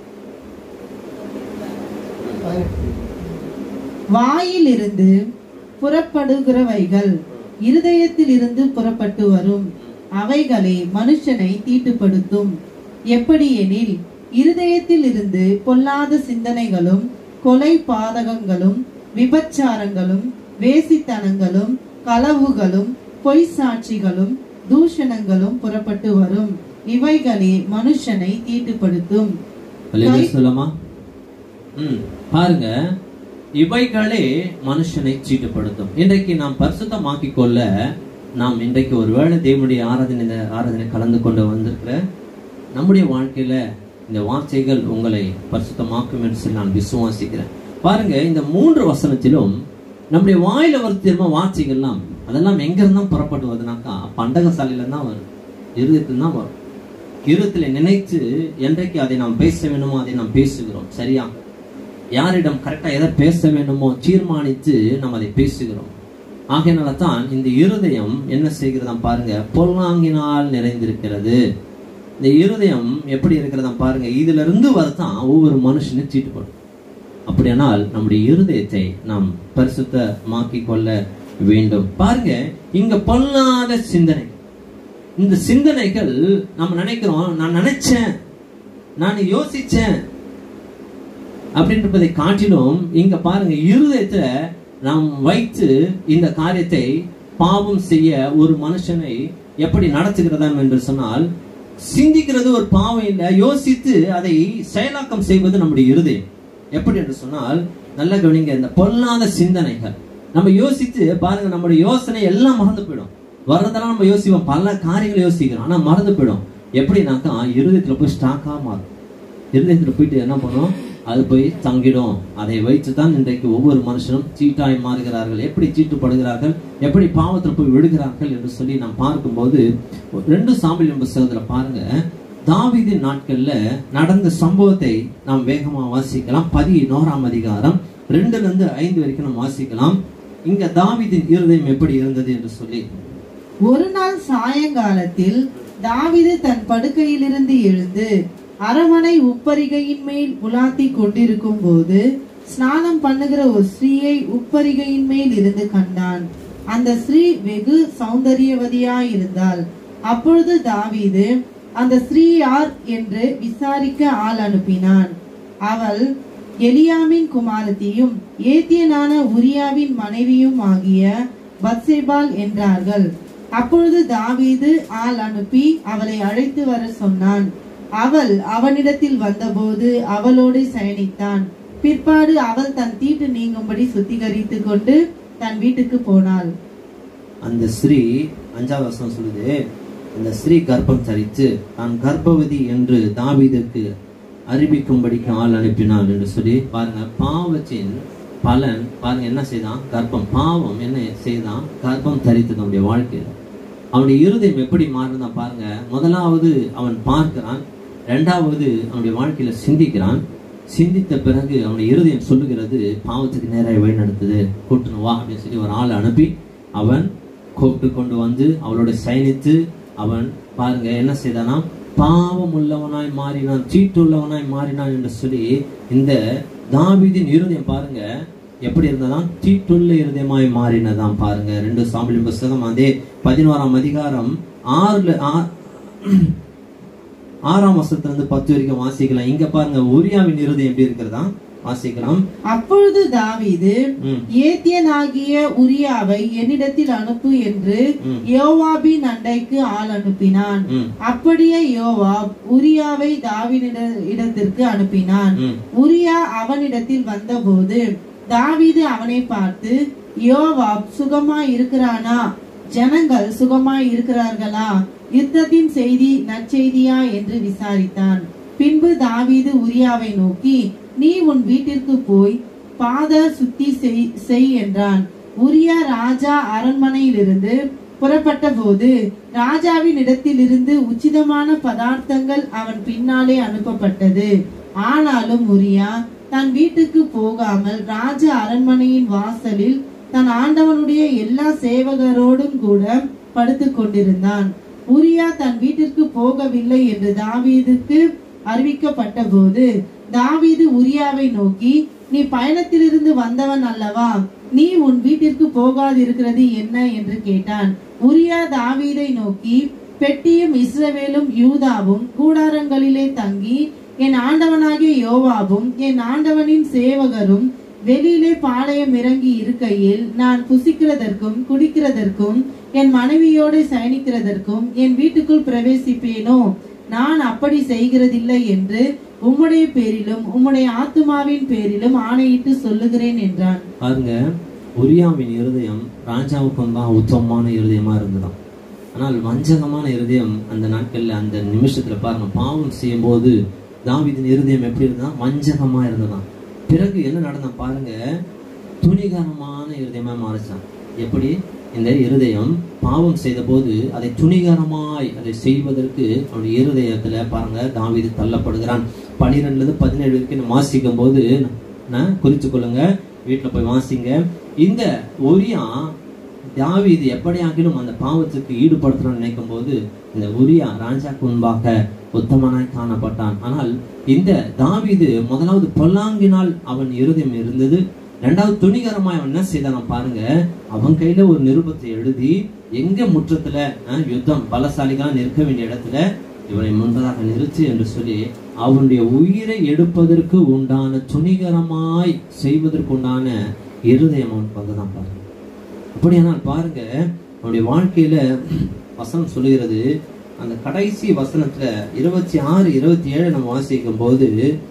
வாயிலிருந்து புறப்படுகிறவைகள் இருதயத்திலிருந்து புறப்பட்டு வரும் அவைகளே மனுஷனை தீட்டுப்படுத்தும் எப்படியெனில் இருதயத்தில் இருந்து பொல்லாத சிந்தனைகளும் கொலை பாதகங்களும் விபச்சாரங்களும் வேசித்தனங்களும் களவுகளும் பொய் சாட்சிகளும் தூஷணங்களும் புறப்பட்டு வரும் இவைகளே மனுஷனை தீட்டுப்படுத்தும் அல்லேலூயா சொல்லமா ம் பாருங்க இவைகளே மனுஷனை சீட்டுப்படுத்தும் இன்றைக்கு நாம் பரிசுத்தமாக்கிக் கொள்ள நாம் இன்றைக்கு ஒருவேளை தேவனுடைய ஆராதனை இந்த ஆராதனை கலந்து கொண்டு வந்திருக்கிற நம்முடைய வாழ்க்கையில இந்த வார்த்தைகள் உங்களை பரிசுத்தமாக்கும் என்று சொல்லி நான் விசுவாசிக்கிறேன் பாருங்க இந்த மூன்று வசனத்திலும் நம்முடைய வாயில வர திரும்ப வார்த்தைகள்லாம் அதெல்லாம் எங்க இருந்தா புறப்பட்டு வருதுனாக்கா பண்டக சாலையில தான் வரும் இருதயத்துல தான் வரும் இருதயத்தில் நினைத்து என்றைக்கு அதை நாம் பேச வேண்டுமோ அதை நாம் பேசுகிறோம் சரியா யாரிடம் கரெக்டா எதை பேச வேண்டுமோ தீர்மானித்து நாம் அதை பேசுகிறோம் ஆகையினால தான் இந்த இருதயம் என்ன செய்கிறதாம் பாருங்க பொல்லாங்கினால் நிறைந்திருக்கிறது இந்த இருதயம் எப்படி இருக்கிறதாம் பாருங்க இதுல இருந்து வரதான் ஒவ்வொரு மனுஷனும் சீட்டுப்படும் அப்படியானால் நம்முடைய இருதயத்தை நாம் பரிசுத்தமாக்கிக் கொள்ள வேண்டும் பாருங்க இங்க பொல்லாத சிந்தனை இந்த சிந்தனைகள் நம்ம நினைக்கிறோம் நான் நினைச்சேன் நான் யோசிச்சேன் அப்படின்றதை காட்டிலும் இங்க பாருங்க இருதயத்துல நாம் வைத்து இந்த காரியத்தை பாவம் செய்ய ஒரு மனுஷனை எப்படி நடத்துகிறதாம் என்று சொன்னால் சிந்திக்கிறது ஒரு பாவம் இல்லை யோசித்து அதை செயலாக்கம் செய்வது நம்முடைய இருதயம் எப்படி என்று சொன்னால் நல்ல கவனிங்க இந்த பொல்லாத சிந்தனைகள் நம்ம யோசித்து பாருங்க நம்முடைய யோசனை எல்லாம் மறந்து போயிடும் வர்றதெல்லாம் நம்ம யோசிப்போம் பல காரியங்களை யோசிக்கிறோம் ஆனா மறந்து போயிடும் எப்படின்னாக்கா இருதயத்துல போய் ஸ்டாக்கா மாறும் இருதயத்துல போயிட்டு என்ன பண்ணும் அது போய் தங்கிடும் அதை வைத்து தான் இன்றைக்கு ஒவ்வொரு மனுஷனும் சீட்டாய் மாறுகிறார்கள் எப்படி சீட்டுப்படுகிறார்கள் எப்படி பாவத்தில் போய் விழுகிறார்கள் என்று சொல்லி நாம் பார்க்கும்போது ரெண்டு சாம்பிள் புஸ்தகத்துல பாருங்க தாவீதின் நாட்கள்ல நடந்த சம்பவத்தை நாம் வேகமா வாசிக்கலாம் பதினோராம் அதிகாரம் ரெண்டுல இருந்து ஐந்து வரைக்கும் நாம் வாசிக்கலாம் இங்க தாவீதின் இருதயம் எப்படி இருந்தது என்று சொல்லி ஒரு நாள் சாயங்காலத்தில் தாவீது தன் படுக்கையிலிருந்து எழுந்து அரமனை உப்பரிகையின் மேல் உலாத்தி கொண்டிருக்கும் போது ஸ்நானம் பண்ணுகிற ஒரு ஸ்திரீயை உப்பரிகையின் மேல் இருந்து கண்டான் அந்த ஸ்திரீ வெகு சௌந்தரியவதியாயிருந்தாள் அப்பொழுது தாவீது அந்த ஸ்திரீ யார் என்று விசாரிக்க ஆள் அனுப்பினான் அவள் எலியாமின் குமாரத்தியும் ஏத்தியனான உரியாவின் மனைவியும் ஆகிய பத்சேபால் என்றார்கள் அப்பொழுது தாவீது ஆள் அனுப்பி அவளை அழைத்து வர சொன்னான் அவள் அவனிடத்தில் வந்தபோது அவளோடு சயனித்தான் பிற்பாடு அவள் தன் தீட்டு நீங்கும்படி சுத்திகரித்து கொண்டு தன் வீட்டுக்கு போனாள் அந்த ஸ்ரீ அஞ்சாவது வசனம் சொல்லுது அந்த ஸ்ரீ கர்ப்பம் தரித்து தான் கர்ப்பவதி என்று தாவீதுக்கு அறிவிக்கும்படிக்கு ஆள் அனுப்பினாள் என்று சொல்லி பாருங்க பாவத்தின் பலன் பாருங்க என்ன செய்தான் கர்ப்பம் பாவம் என்ன செய்தான் கர்ப்பம் தரித்தது அவனுடைய வாழ்க்கையில அவனுடைய இருதயம் எப்படி மாறுதான் பாருங்க முதலாவது அவன் பார்க்கிறான் இரண்டாவது அவனுடைய வாழ்க்கையில சிந்திக்கிறான் சிந்தித்த பிறகு அவனுடைய இருதயம் சொல்லுகிறது பாவத்துக்கு நேராக வழி நடத்துது கூட்டணும் வா அப்படின்னு சொல்லி ஒரு ஆளை அனுப்பி அவன் கூப்பிட்டு கொண்டு வந்து அவளோட சயனித்து அவன் பாருங்க என்ன செய்தானா பாவம் உள்ளவனாய் மாறினான் சீட்டுள்ளவனாய் மாறினான் என்று சொல்லி இந்த தாவீதின் இருதயம் பாருங்க எப்படி இருந்ததாம் தீட்டுள்ள இருதயமாய் மாறினதாம் பாருங்க ரெண்டு சாம்பிளின் புஸ்தகம் அதே பதினோராம் அதிகாரம் ஆறுல ஆ- ஆறாம் வருஷத்துல இருந்து பத்து வரைக்கும் வாசிக்கலாம் இங்க பாருங்க உரியாவின் இருதயம் எப்படி இருக்கிறதா வாசிக்கலாம் அப்பொழுது தாவீது ம். ஏத்தியனாகிய உரியாவை என்னிடத்தில் அனுப்பு என்று ம். யோவாபின் அண்டைக்கு ஆள் அனுப்பினான் ம், அப்படியே யோவாப் உரியாவை தாவீதிட இடத்திற்கு அனுப்பினான் ம், உரியா அவனிடத்தில் வந்தபோது தாவீது அவனை பார்த்து யோவாப் சுகமா இருக்கிறானா ஜனங்கள் சுகமாய் இருக்கிறார்களா யுத்தத்தின் செய்தி நற்செய்தியா என்று விசாரித்தான் பின்பு தாவீது உரியாவை நோக்கி நீ உன் வீட்டிற்கு போய் பாத சுத்தி செய்- செய் என்றான் உரியா ராஜா அரண்மனையிலிருந்து புறப்பட்ட போது ராஜாவின் இடத்திலிருந்து உச்சிதமான பதார்த்தங்கள் அவன் பின்னாலே அனுப்பப்பட்டது ஆனாலும் உரியா தன் வீட்டுக்கு போகாமல் ராஜ அரண்மனையின் வாசலில் தன் ஆண்டவனுடைய எல்லா சேவகரோடும் கூட படுத்துக் கொண்டிருந்தான் உரியா தன் வீட்டிற்கு போகவில்லை என்று தாவீதுக்கு அறிவிக்கப்பட்ட போது தாவீது உரியாவை நோக்கி நீ பயணத்திலிருந்து வந்தவன் அல்லவா நீ உன் வீட்டிற்கு போகாதிருக்கிறது என்ன என்று கேட்டான் உரியா தாவீதை நோக்கி பெட்டியும் இஸ்ரவேலும் யூதாவும் கூடாரங்களிலே தங்கி என் ஆண்டவனாகிய யோவாபும் என் ஆண்டவனின் சேவகரும் வெளியிலே பாளையம் இறங்கி இருக்கையில் நான் புசிக்கிறதற்கும் குடிக்கிறதற்கும் என் மனைவியோடு சயனிக்கிறதற்கும் என் வீட்டுக்குள் பிரவேசிப்பேனோ நான் அப்படி செய்கிறதில்லை என்று உம்முடைய பேரிலும் உம்முடைய ஆத்துமாவின் பேரிலும் ஆணையிட்டு சொல்லுகிறேன் என்றான் பாருங்க உரியாவின் இருதயம் ராஜாவுக்கு தான் உத்தமமான இருதயமா இருந்ததாம் ஆனால் வஞ்சகமான இருதயம் அந்த நாட்கள்ல அந்த நிமிஷத்துல பாருங்க பாவம் செய்யும் போது தாவீதின் இருதயம் எப்படி இருந்தா வஞ்சகமா இருந்ததாம் பிறகு என்ன நடந்தா பாருங்க துணிகரமான இருதயமா மாறிச்சான் எப்படி இந்த இருதயம் பாவம் செய்த போது அதை துணிகரமாய் அதை செய்வதற்கு அவனுடைய இருதயத்துல பாருங்க தாவீது தள்ளப்படுகிறான் பனிரெண்டுல இருந்து பதினேழு வரைக்கும் நம்ம வாசிக்கும் போது நான் குறித்து கொள்ளுங்க வீட்டுல போய் வாசிங்க இந்த ஒரியா தாவீது எப்படியாகிலும் அந்த பாவத்துக்கு ஈடுபடுத்தணும்னு நினைக்கும் போது இந்த உரியா ராஜாக்கு முன்பாக உத்தமனாய் காணப்பட்டான் ஆனால் இந்த தாவீது முதலாவது பொல்லாங்கினால் அவன் இருதயம் இருந்தது ரெண்டாவது துணிகரமாய் அவன் என்ன செய்தான் பாருங்க அவன் கையில ஒரு நிருபத்தை எழுதி எங்க முற்றத்துல அஹ், யுத்தம் பலசாலிகளா நிற்க வேண்டிய இடத்துல இவனை முன்பதாக நிறுத்து என்று சொல்லி அவனுடைய உயிரை எடுப்பதற்கு உண்டான துணிகரமாய் செய்வதற்கு உண்டான இருதயம் அவனுக்கு வந்துதான் பாருங்க அப்படியானால் பாருங்க அவனுடைய வாழ்க்கையில வசனம் சொல்லுகிறது அந்த கடைசி வசனத்துல இருபத்தி ஆறு இருபத்தி ஏழு நம்ம வாசிக்கும் போது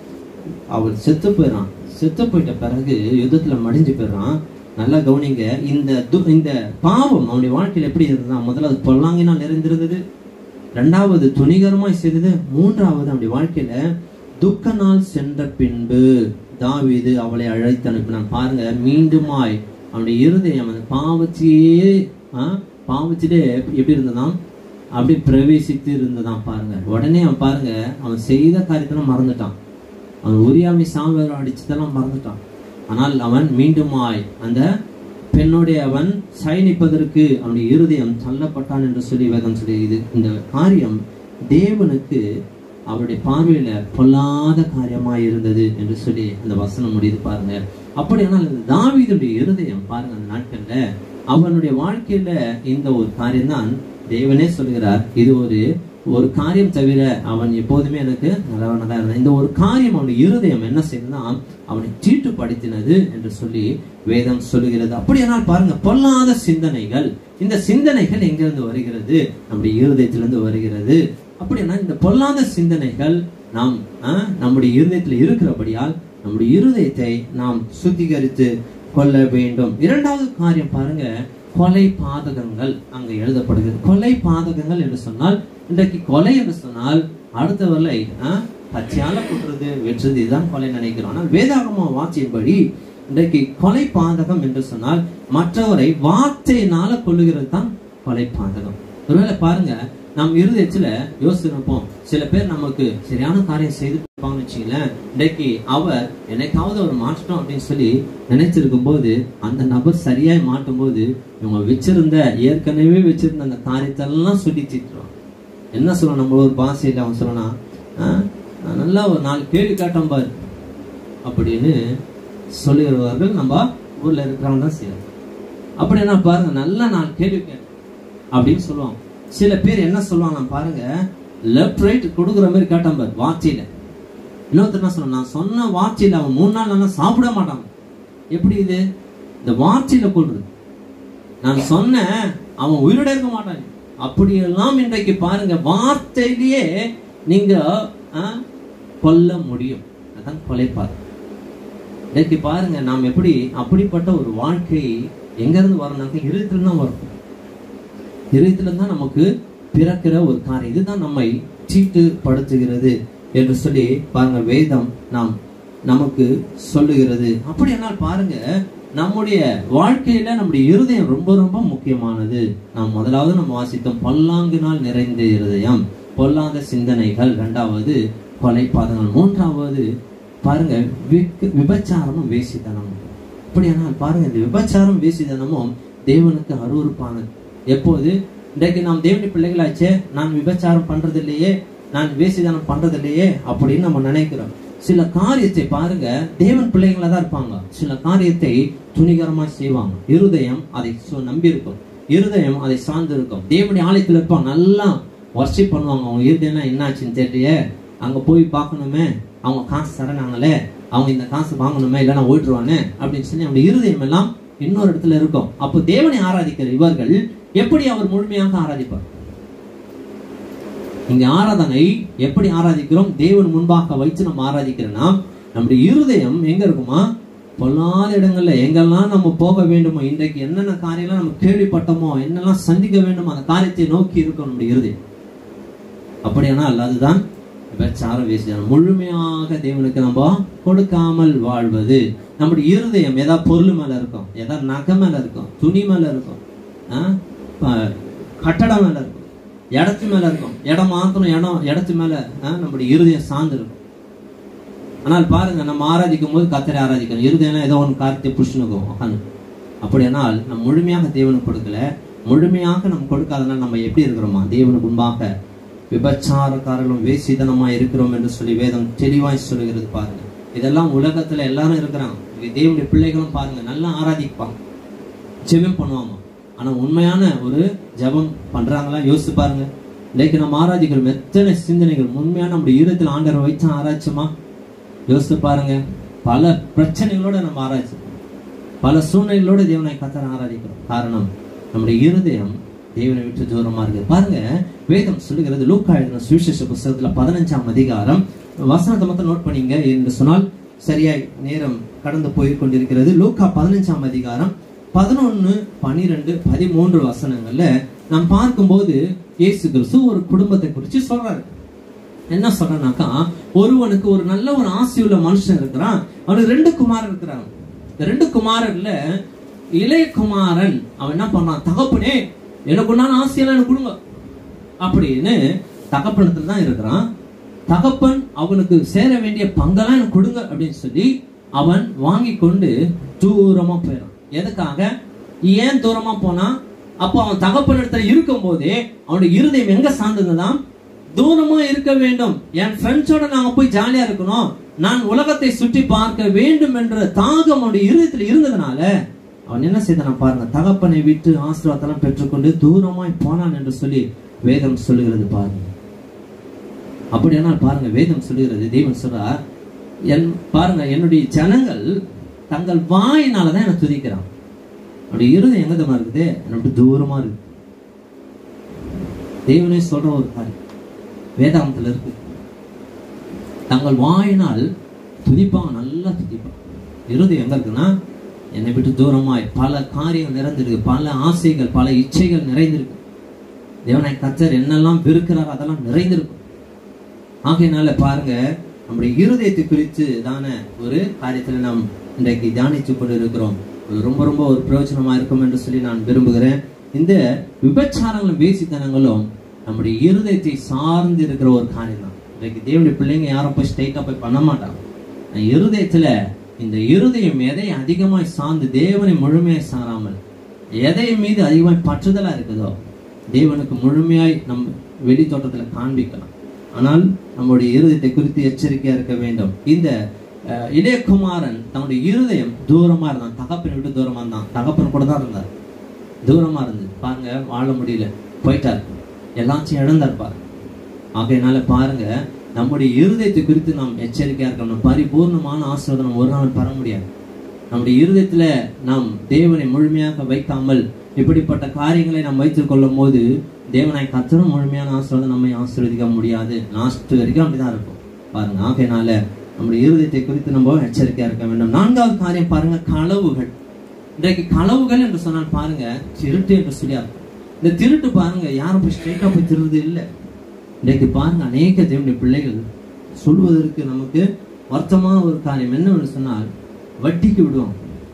அவன் செத்து போயிடறான் செத்து போயிட்ட பிறகு யுத்தத்துல மடிஞ்சு போயிடறான் நல்லா கவனிங்க இந்த து- இந்த பாவம் அவனுடைய வாழ்க்கையில எப்படி இருந்தா முதல்ல பொல்லாங்கினால் நிறைந்திருந்தது ரெண்டாவது துணிகரமாய் செய்தது மூன்றாவது அவனுடைய வாழ்க்கையில துக்க நாள் சென்ற பின்பு தாவீது அவளை அழைத்து அனுப்பினான் பாருங்க மீண்டுமாய் அவனுடைய இருதயம் அந்த பாவத்தையே ஆ, பாவத்திலே எப்படி இருந்ததாம் அப்படி பிரவேசித்து இருந்ததாம் பாருங்க உடனே அவன் பாருங்க அவன் செய்த காரியத்தெல்லாம் மறந்துட்டான் அவன் உரியாமை சாம்பல் அடிச்சதெல்லாம் மறந்துட்டான் ஆனால் அவன் மீண்டுமாய் அந்த பெண்ணுடைய அவன் சயனிப்பதற்கு அவனுடைய இருதயம் தள்ளப்பட்டான் என்று சொல்லி வேதம் சொல்லி இது இந்த காரியம் தேவனுக்கு அவருடைய பார்வையில பொல்லாத காரியமாய் இருந்தது என்று சொல்லி அந்த வசனம் முடியுது பாருங்க அப்படியானால் இந்த தாவீதுடைய இருதயம் பாருங்க அந்த நாட்கள்ல அவனுடைய வாழ்க்கையில இந்த ஒரு காரியம்தான் தேவனே சொல்கிறார் இது ஒரு ஒரு காரியம் தவிர அவன் எப்போதுமே எனக்கு நல்லவனதா இருந்தான் இந்த ஒரு காரியம் அவனுடைய இருதயம் என்ன செய்யுதுன்னா அவனை தீட்டுப்படுத்தினது என்று சொல்லி வேதம் சொல்லுகிறது அப்படியானால் பாருங்க பொல்லாத சிந்தனைகள் இந்த சிந்தனைகள் எங்கிருந்து வருகிறது நம்முடைய இருதயத்திலிருந்து வருகிறது அப்படின்னா இந்த பொல்லாத சிந்தனைகள் நாம் ஆ, நம்முடைய இருதயத்தில் இருக்கிறபடியால் நம்முடைய இருதயத்தை நாம் சுத்திகரித்து கொள்ள வேண்டும் இரண்டாவது காரியம் பாருங்க கொலை பாதகங்கள் அங்க எழுதப்படுகிறது கொலை பாதகங்கள் என்று சொன்னால் இன்றைக்கு கொலை என்று சொன்னால் அடுத்தவர்களை ஆ, பச்சையால குட்டுறது வெட்டுறது இதுதான் கொலை நினைக்கிறோம் ஆனால் வேதாகம வாட்சியின்படி இன்றைக்கு கொலை பாதகம் என்று சொன்னால் மற்றவரை வார்த்தையினால கொள்ளுகிறது தான் கொலை பாதகம் ஒருவேளை பாருங்க நாம் இருதயத்துல யோசிச்சிருப்போம் சில பேர் நமக்கு சரியான காரியம் செய்து கொடுப்பாங்கன்னு வச்சுங்களேன் இன்றைக்கு அவர் என்னைக்காவது அவர் மாற்றணும் அப்படின்னு சொல்லி நினைச்சிருக்கும் போது அந்த நபர் சரியாய் மாட்டும் போது இவங்க வச்சிருந்த ஏற்கனவே வச்சிருந்த அந்த காரியத்தெல்லாம் சொல்லி திட்டுறோம் என்ன சொல்லணும் நம்ம ஒரு பாஷையில அவன் சொல்லனா நல்லா ஒரு நாலு கேள்வி காட்டம் பாரு அப்படின்னு சொல்லுகிறவர்கள் நம்ம ஊர்ல இருக்கிறவங்க தான் செய்யறோம் அப்படின்னா பாருங்க நல்ல நாலு கேள்வி கேட்டு அப்படின்னு சொல்லுவாங்க சில பேர் என்ன சொல்லுவாங்க பாருங்க லெஃப்ட் ரைட் கொடுக்குற மாதிரி கேட்டான் பாரு வாட்சியில இன்னொருத்தர் என்ன சொல்ல நான் சொன்ன வாட்சியில அவன் மூணு நாள் நல்லா சாப்பிட மாட்டான் எப்படி இது இந்த வாட்சியில கொள்றது நான் சொன்னேன் அவன் உயிரோட இருக்க மாட்டான் அப்படியெல்லாம் இன்றைக்கு பாருங்க வார்த்தையிலேயே நீங்க ஆ, கொல்ல முடியும் அதான் கொலைப்பார் இன்றைக்கு பாருங்க நாம் எப்படி அப்படிப்பட்ட ஒரு வாழ்க்கை எங்க இருந்து வரணும்னாக்க இருதயத்துல தான் வரும் இருதயத்துல தான் நமக்கு பிறக்கிற ஒரு காரியம் இதுதான் நம்மை சீட்டுப்படுத்துகிறது என்று சொல்லி பாருங்க வேதம் நாம் நமக்கு சொல்லுகிறது அப்படி என்னால் பாருங்க நம்முடைய வாழ்க்கையில நம்முடைய இருதயம் ரொம்ப ரொம்ப முக்கியமானது நாம் முதலாவது நம்ம வாசித்தோம் பொல்லாங்கினால் நிறைந்த இருதயம் பொல்லாத சிந்தனைகள் இரண்டாவது கொலைப்பாதங்கள் மூன்றாவது பாருங்க விக்கு- விபச்சாரமும் வேசித்தனமும் அப்படியானால் பாருங்க இந்த விபச்சாரம் வேசித்தனமும் தேவனுக்கு அருவருப்பானது எப்போது இன்றைக்கு நாம் தேவனுடைய பிள்ளைகளாச்சே நான் விபச்சாரம் பண்றது இல்லையே நான் வேசிதனம் பண்றது இல்லையே அப்படின்னு நம்ம நினைக்கிறோம் சில காரியத்தை பாருங்க தேவன் பிள்ளைங்களா தான் இருப்பாங்க சில காரியத்தை துணிகரமா செய்வாங்க இருதயம் அதை சு- நம்பி இருக்கும் இருதயம் அதை சார்ந்து இருக்கும் தேவனுடைய ஆலயத்துல இருப்பாங்க நல்லா வர்ஷிப் பண்ணுவாங்க அவங்க இருதயம் என்னாச்சுன்னு தெரியலையே அங்க போய் பார்க்கணுமே அவங்க காசு தரனாங்களே அவங்க இந்த காசு வாங்கணுமே இல்லைன்னா ஓட்டுருவானே அப்படின்னு சொல்லி அவங்க இருதயம் எல்லாம் இன்னொரு இடத்துல இருக்கும் அப்போ தேவனை ஆராதிக்கிற இவர்கள் எப்படி அவர் முழுமையாக ஆராதிப்பார் இங்க ஆராதனை எப்படி ஆராதிக்கிறோம் தேவன் முன்பாக வைத்து நம்ம ஆராதிக்கிறோம்னா நம்முடைய இருதயம் எங்க இருக்குமா பொல்லாத இடங்கள்ல எங்கெல்லாம் நம்ம போக வேண்டுமோ இன்றைக்கு என்னென்ன காரியம்லாம் நம்ம கேள்விப்பட்டோமோ என்னெல்லாம் சந்திக்க வேண்டுமோ அந்த காரியத்தை நோக்கி இருக்கும் நம்முடைய இருதயம் அப்படியானால் அதுதான் விபச்சார வேசியம் முழுமையாக தேவனுக்கு நம்ம கொடுக்காமல் வாழ்வது நம்முடைய இருதயம் ஏதா பொருள் மேல இருக்கும் ஏதா நகை மேல இருக்கும் துணி மேல இருக்கும் ஆ? ப- கட்டடம் மேல இருக்கும் இடத்து மேல இருக்கும் இடம் மாத்திரம் இடம் இடத்து மேல ஆ, நம்முடைய இருதயம் சார்ந்து இருக்கும் ஆனால் பாருங்க நம்ம ஆராதிக்கும் போது கத்தரை ஆராதிக்கணும் இருதயம் ஏதோ ஒன்று காரியத்தை புஷ்ணுக்கும் உட்காந்து அப்படியானால் நம்ம முழுமையாக தேவனுக்கு கொடுக்கல முழுமையாக நம்ம கொடுக்காதனால் நம்ம எப்படி இருக்கிறோமா தேவனுக்கு முன்பாக விபச்சாரக்காரர்களும் வேசிதனமா இருக்கிறோம் என்று சொல்லி வேதம் தெளிவாய் சொல்லுகிறது பாருங்க இதெல்லாம் உலகத்துல எல்லாரும் இருக்கிறாங்க இது தேவனுடைய பிள்ளைகளும் பாருங்க நல்லா ஆராதிப்பாங்க ஜெபம் பண்ணுவாங்க ஆனா உண்மையான ஒரு ஜெபம் பண்றாங்களா யோசிச்சு பாருங்க இன்னைக்கு நம்ம ஆராதிக்கிறோம் எத்தனை சிந்தனைகள் உண்மையான நம்முடைய ஈரத்தில் ஆண்டரை வைத்து ஆராய்ச்சோமா யோசிச்சு பாருங்க பல பிரச்சனைகளோட நம்ம ஆராய்ச்சி பல சூழ்நிலைகளோட தேவனை கத்தர ஆராதிக்கிறோம் காரணம் நம்முடைய இருதயம் தேவனை விட்டு தூரமா இருக்கு பாருங்க வேதம் சொல்லுகிறது லூக்கா எழுதின சுவிசேஷ புஸ்தகத்துல பதினஞ்சாம் அதிகாரம் வசனத்தை மட்டும் நோட் பண்ணீங்க என்று சொன்னால் சரியாய் நேரம் கடந்து போய் கொண்டிருக்கிறது லூக்கா பதினஞ்சாம் அதிகாரம் பதினொன்னு பனிரெண்டு பதிமூன்று வசனங்கள்ல நாம் பார்க்கும்போது இயேசு கிறிஸ்து ஒரு குடும்பத்தை குறித்து சொல்றாரு என்ன சொல்றேன்னாக்கா ஒருவனுக்கு ஒரு நல்ல ஒரு ஆசையுள்ள மனுஷன் இருக்கிறான் அவனுக்கு ரெண்டு குமாரன் இருக்கிறாங்க இந்த ரெண்டு குமாரன்ல இளைய குமாரன் அவன் என்ன பண்ணான் தகப்பனே எனக்கு உண்டான ஆசையெல்லாம் எனக்கு கொடுங்க அப்படின்னு தகப்பனத்துல தான் இருக்கிறான் தகப்பன் அவனுக்கு சேர வேண்டிய பங்கெல்லாம் எனக்கு கொடுங்க அப்படின்னு சொல்லி அவன் வாங்கி கொண்டு தூரமா போயிடான் எதுக்காக ஏன் தூரமா போனா அப்போ அவன் தகப்பன் இடத்துல இருக்கும் போதே அவனுடைய இருதயம் எங்க சார்ந்ததுதான் தூரமா இருக்க வேண்டும் என் ஃப்ரெண்ட்ஸோட நாங்க போய் ஜாலியா இருக்கணும் நான் உலகத்தை சுற்றி பார்க்க வேண்டும் என்ற தாகம் அவனுடைய இருதயத்தில் இருந்ததுனால அவன் என்ன செய்தான் பாருங்க தகப்பனை விட்டு ஆசீர்வாதத்தெல்லாம் பெற்றுக்கொண்டு தூரமாய் போனான் என்று சொல்லி வேதம் சொல்லுகிறது பாருங்க அப்படியானால் பாருங்க வேதம் சொல்லுகிறது தேவன் சொல்றார் என் பாருங்க என்னுடைய ஜனங்கள் தங்கள் வாயினால தான் என்ன துதிக்கிறான் அப்படி இருதயம் எங்க தெரியுமா இருக்குது என்னை விட்டு தூரமா இருக்கு தேவனே சொல்ற ஒரு காரியம் வேதாந்தத்துல இருக்கு தங்கள் வாயினால் துதிப்பாங்க நல்லா துதிப்பாங்க இருதயம் எங்க இருக்குன்னா என்னை விட்டு தூரமாய் பல காரியங்கள் நிறைந்திருக்கு பல ஆசைகள் பல இச்சைகள் நிறைந்திருக்கு தேவனை கத்தர் என்னெல்லாம் வெறுக்கிறார் அதெல்லாம் நிறைந்திருக்கும் ஆகையினால பாருங்க நம்முடைய இருதயத்தை குறித்து தான ஒரு காரியத்துல நாம் இன்றைக்கு தியானித்து கொண்டு இருக்கிறோம் இது ரொம்ப ரொம்ப ஒரு பிரயோஜனமா இருக்கும் என்று சொல்லி நான் விரும்புகிறேன் இந்த விபச்சாரங்களும் வேசித்தனங்களும் நம்முடைய இருதயத்தை சார்ந்து இருக்கிற ஒரு காரியம் தான் இன்றைக்கு தேவனுடைய பிள்ளைங்க யாரும் போய் ஸ்ட்ரைட்டா போய் பண்ண மாட்டாங்க ஆனா இருதயத்துல இந்த இருதயம் எதை அதிகமாய் சார்ந்து தேவனை முழுமையாய் சாராமல் எதை மீது அதிகமாய் பற்றுதலா இருக்குதோ தேவனுக்கு முழுமையாய் நம் வெளி தோட்டத்துல காண்பிக்கலாம் ஆனால் நம்முடைய இருதயத்தை குறித்து எச்சரிக்கையா இருக்க வேண்டும் இந்த அஹ், இளையகுமாரன் தன்னுடைய இருதயம் தூரமா இருந்தான் தகப்பனை விட்டு தூரமா இருந்தான் தகப்பன் கூட தான் இருந்தார் தூரமா இருந்தது பாருங்க வாழ முடியல போயிட்டார் எல்லாத்தையும் இழந்தார் பாருங்க ஆகையினால பாருங்க நம்முடைய இருதயத்தை குறித்து நாம் எச்சரிக்கையா இருக்கணும் பரிபூர்ணமான ஆசீர்வாதம் நம்ம ஒரு நாள் பெற முடியாது நம்முடைய இருதயத்துல நாம் தேவனை முழுமையாக வைக்காமல் இப்படிப்பட்ட காரியங்களை நாம் வைத்துக் கொள்ளும் போது தேவனாய் கத்தரும் முழுமையான ஆசீர்வாதம் நம்மை ஆசீர்வதிக்க முடியாது லாஸ்ட் வரைக்கும் அப்படிதான் இருக்கும் பாருங்க ஆகையினால நம்முடைய இருதயத்தை குறித்து நம்ம எச்சரிக்கையா இருக்க வேண்டும் நான்காவது காரியம் பாருங்க களவுகள் இன்றைக்கு களவுகள் என்று சொன்னால் பாருங்க திருட்டு என்று சொல்லி அர்த்தம் இந்த திருட்டு பாருங்க யாரும் போய் ஸ்ட்ரைட்டா போய் திருடுறது இல்லை இன்றைக்கு பாருங்க அநேக தேவனுடைய பிள்ளைகள் சொல்வதற்கு நமக்கு வருத்தமான ஒரு காரியம் என்னவென்று சொன்னால் வட்டிக்கு விடுவோம்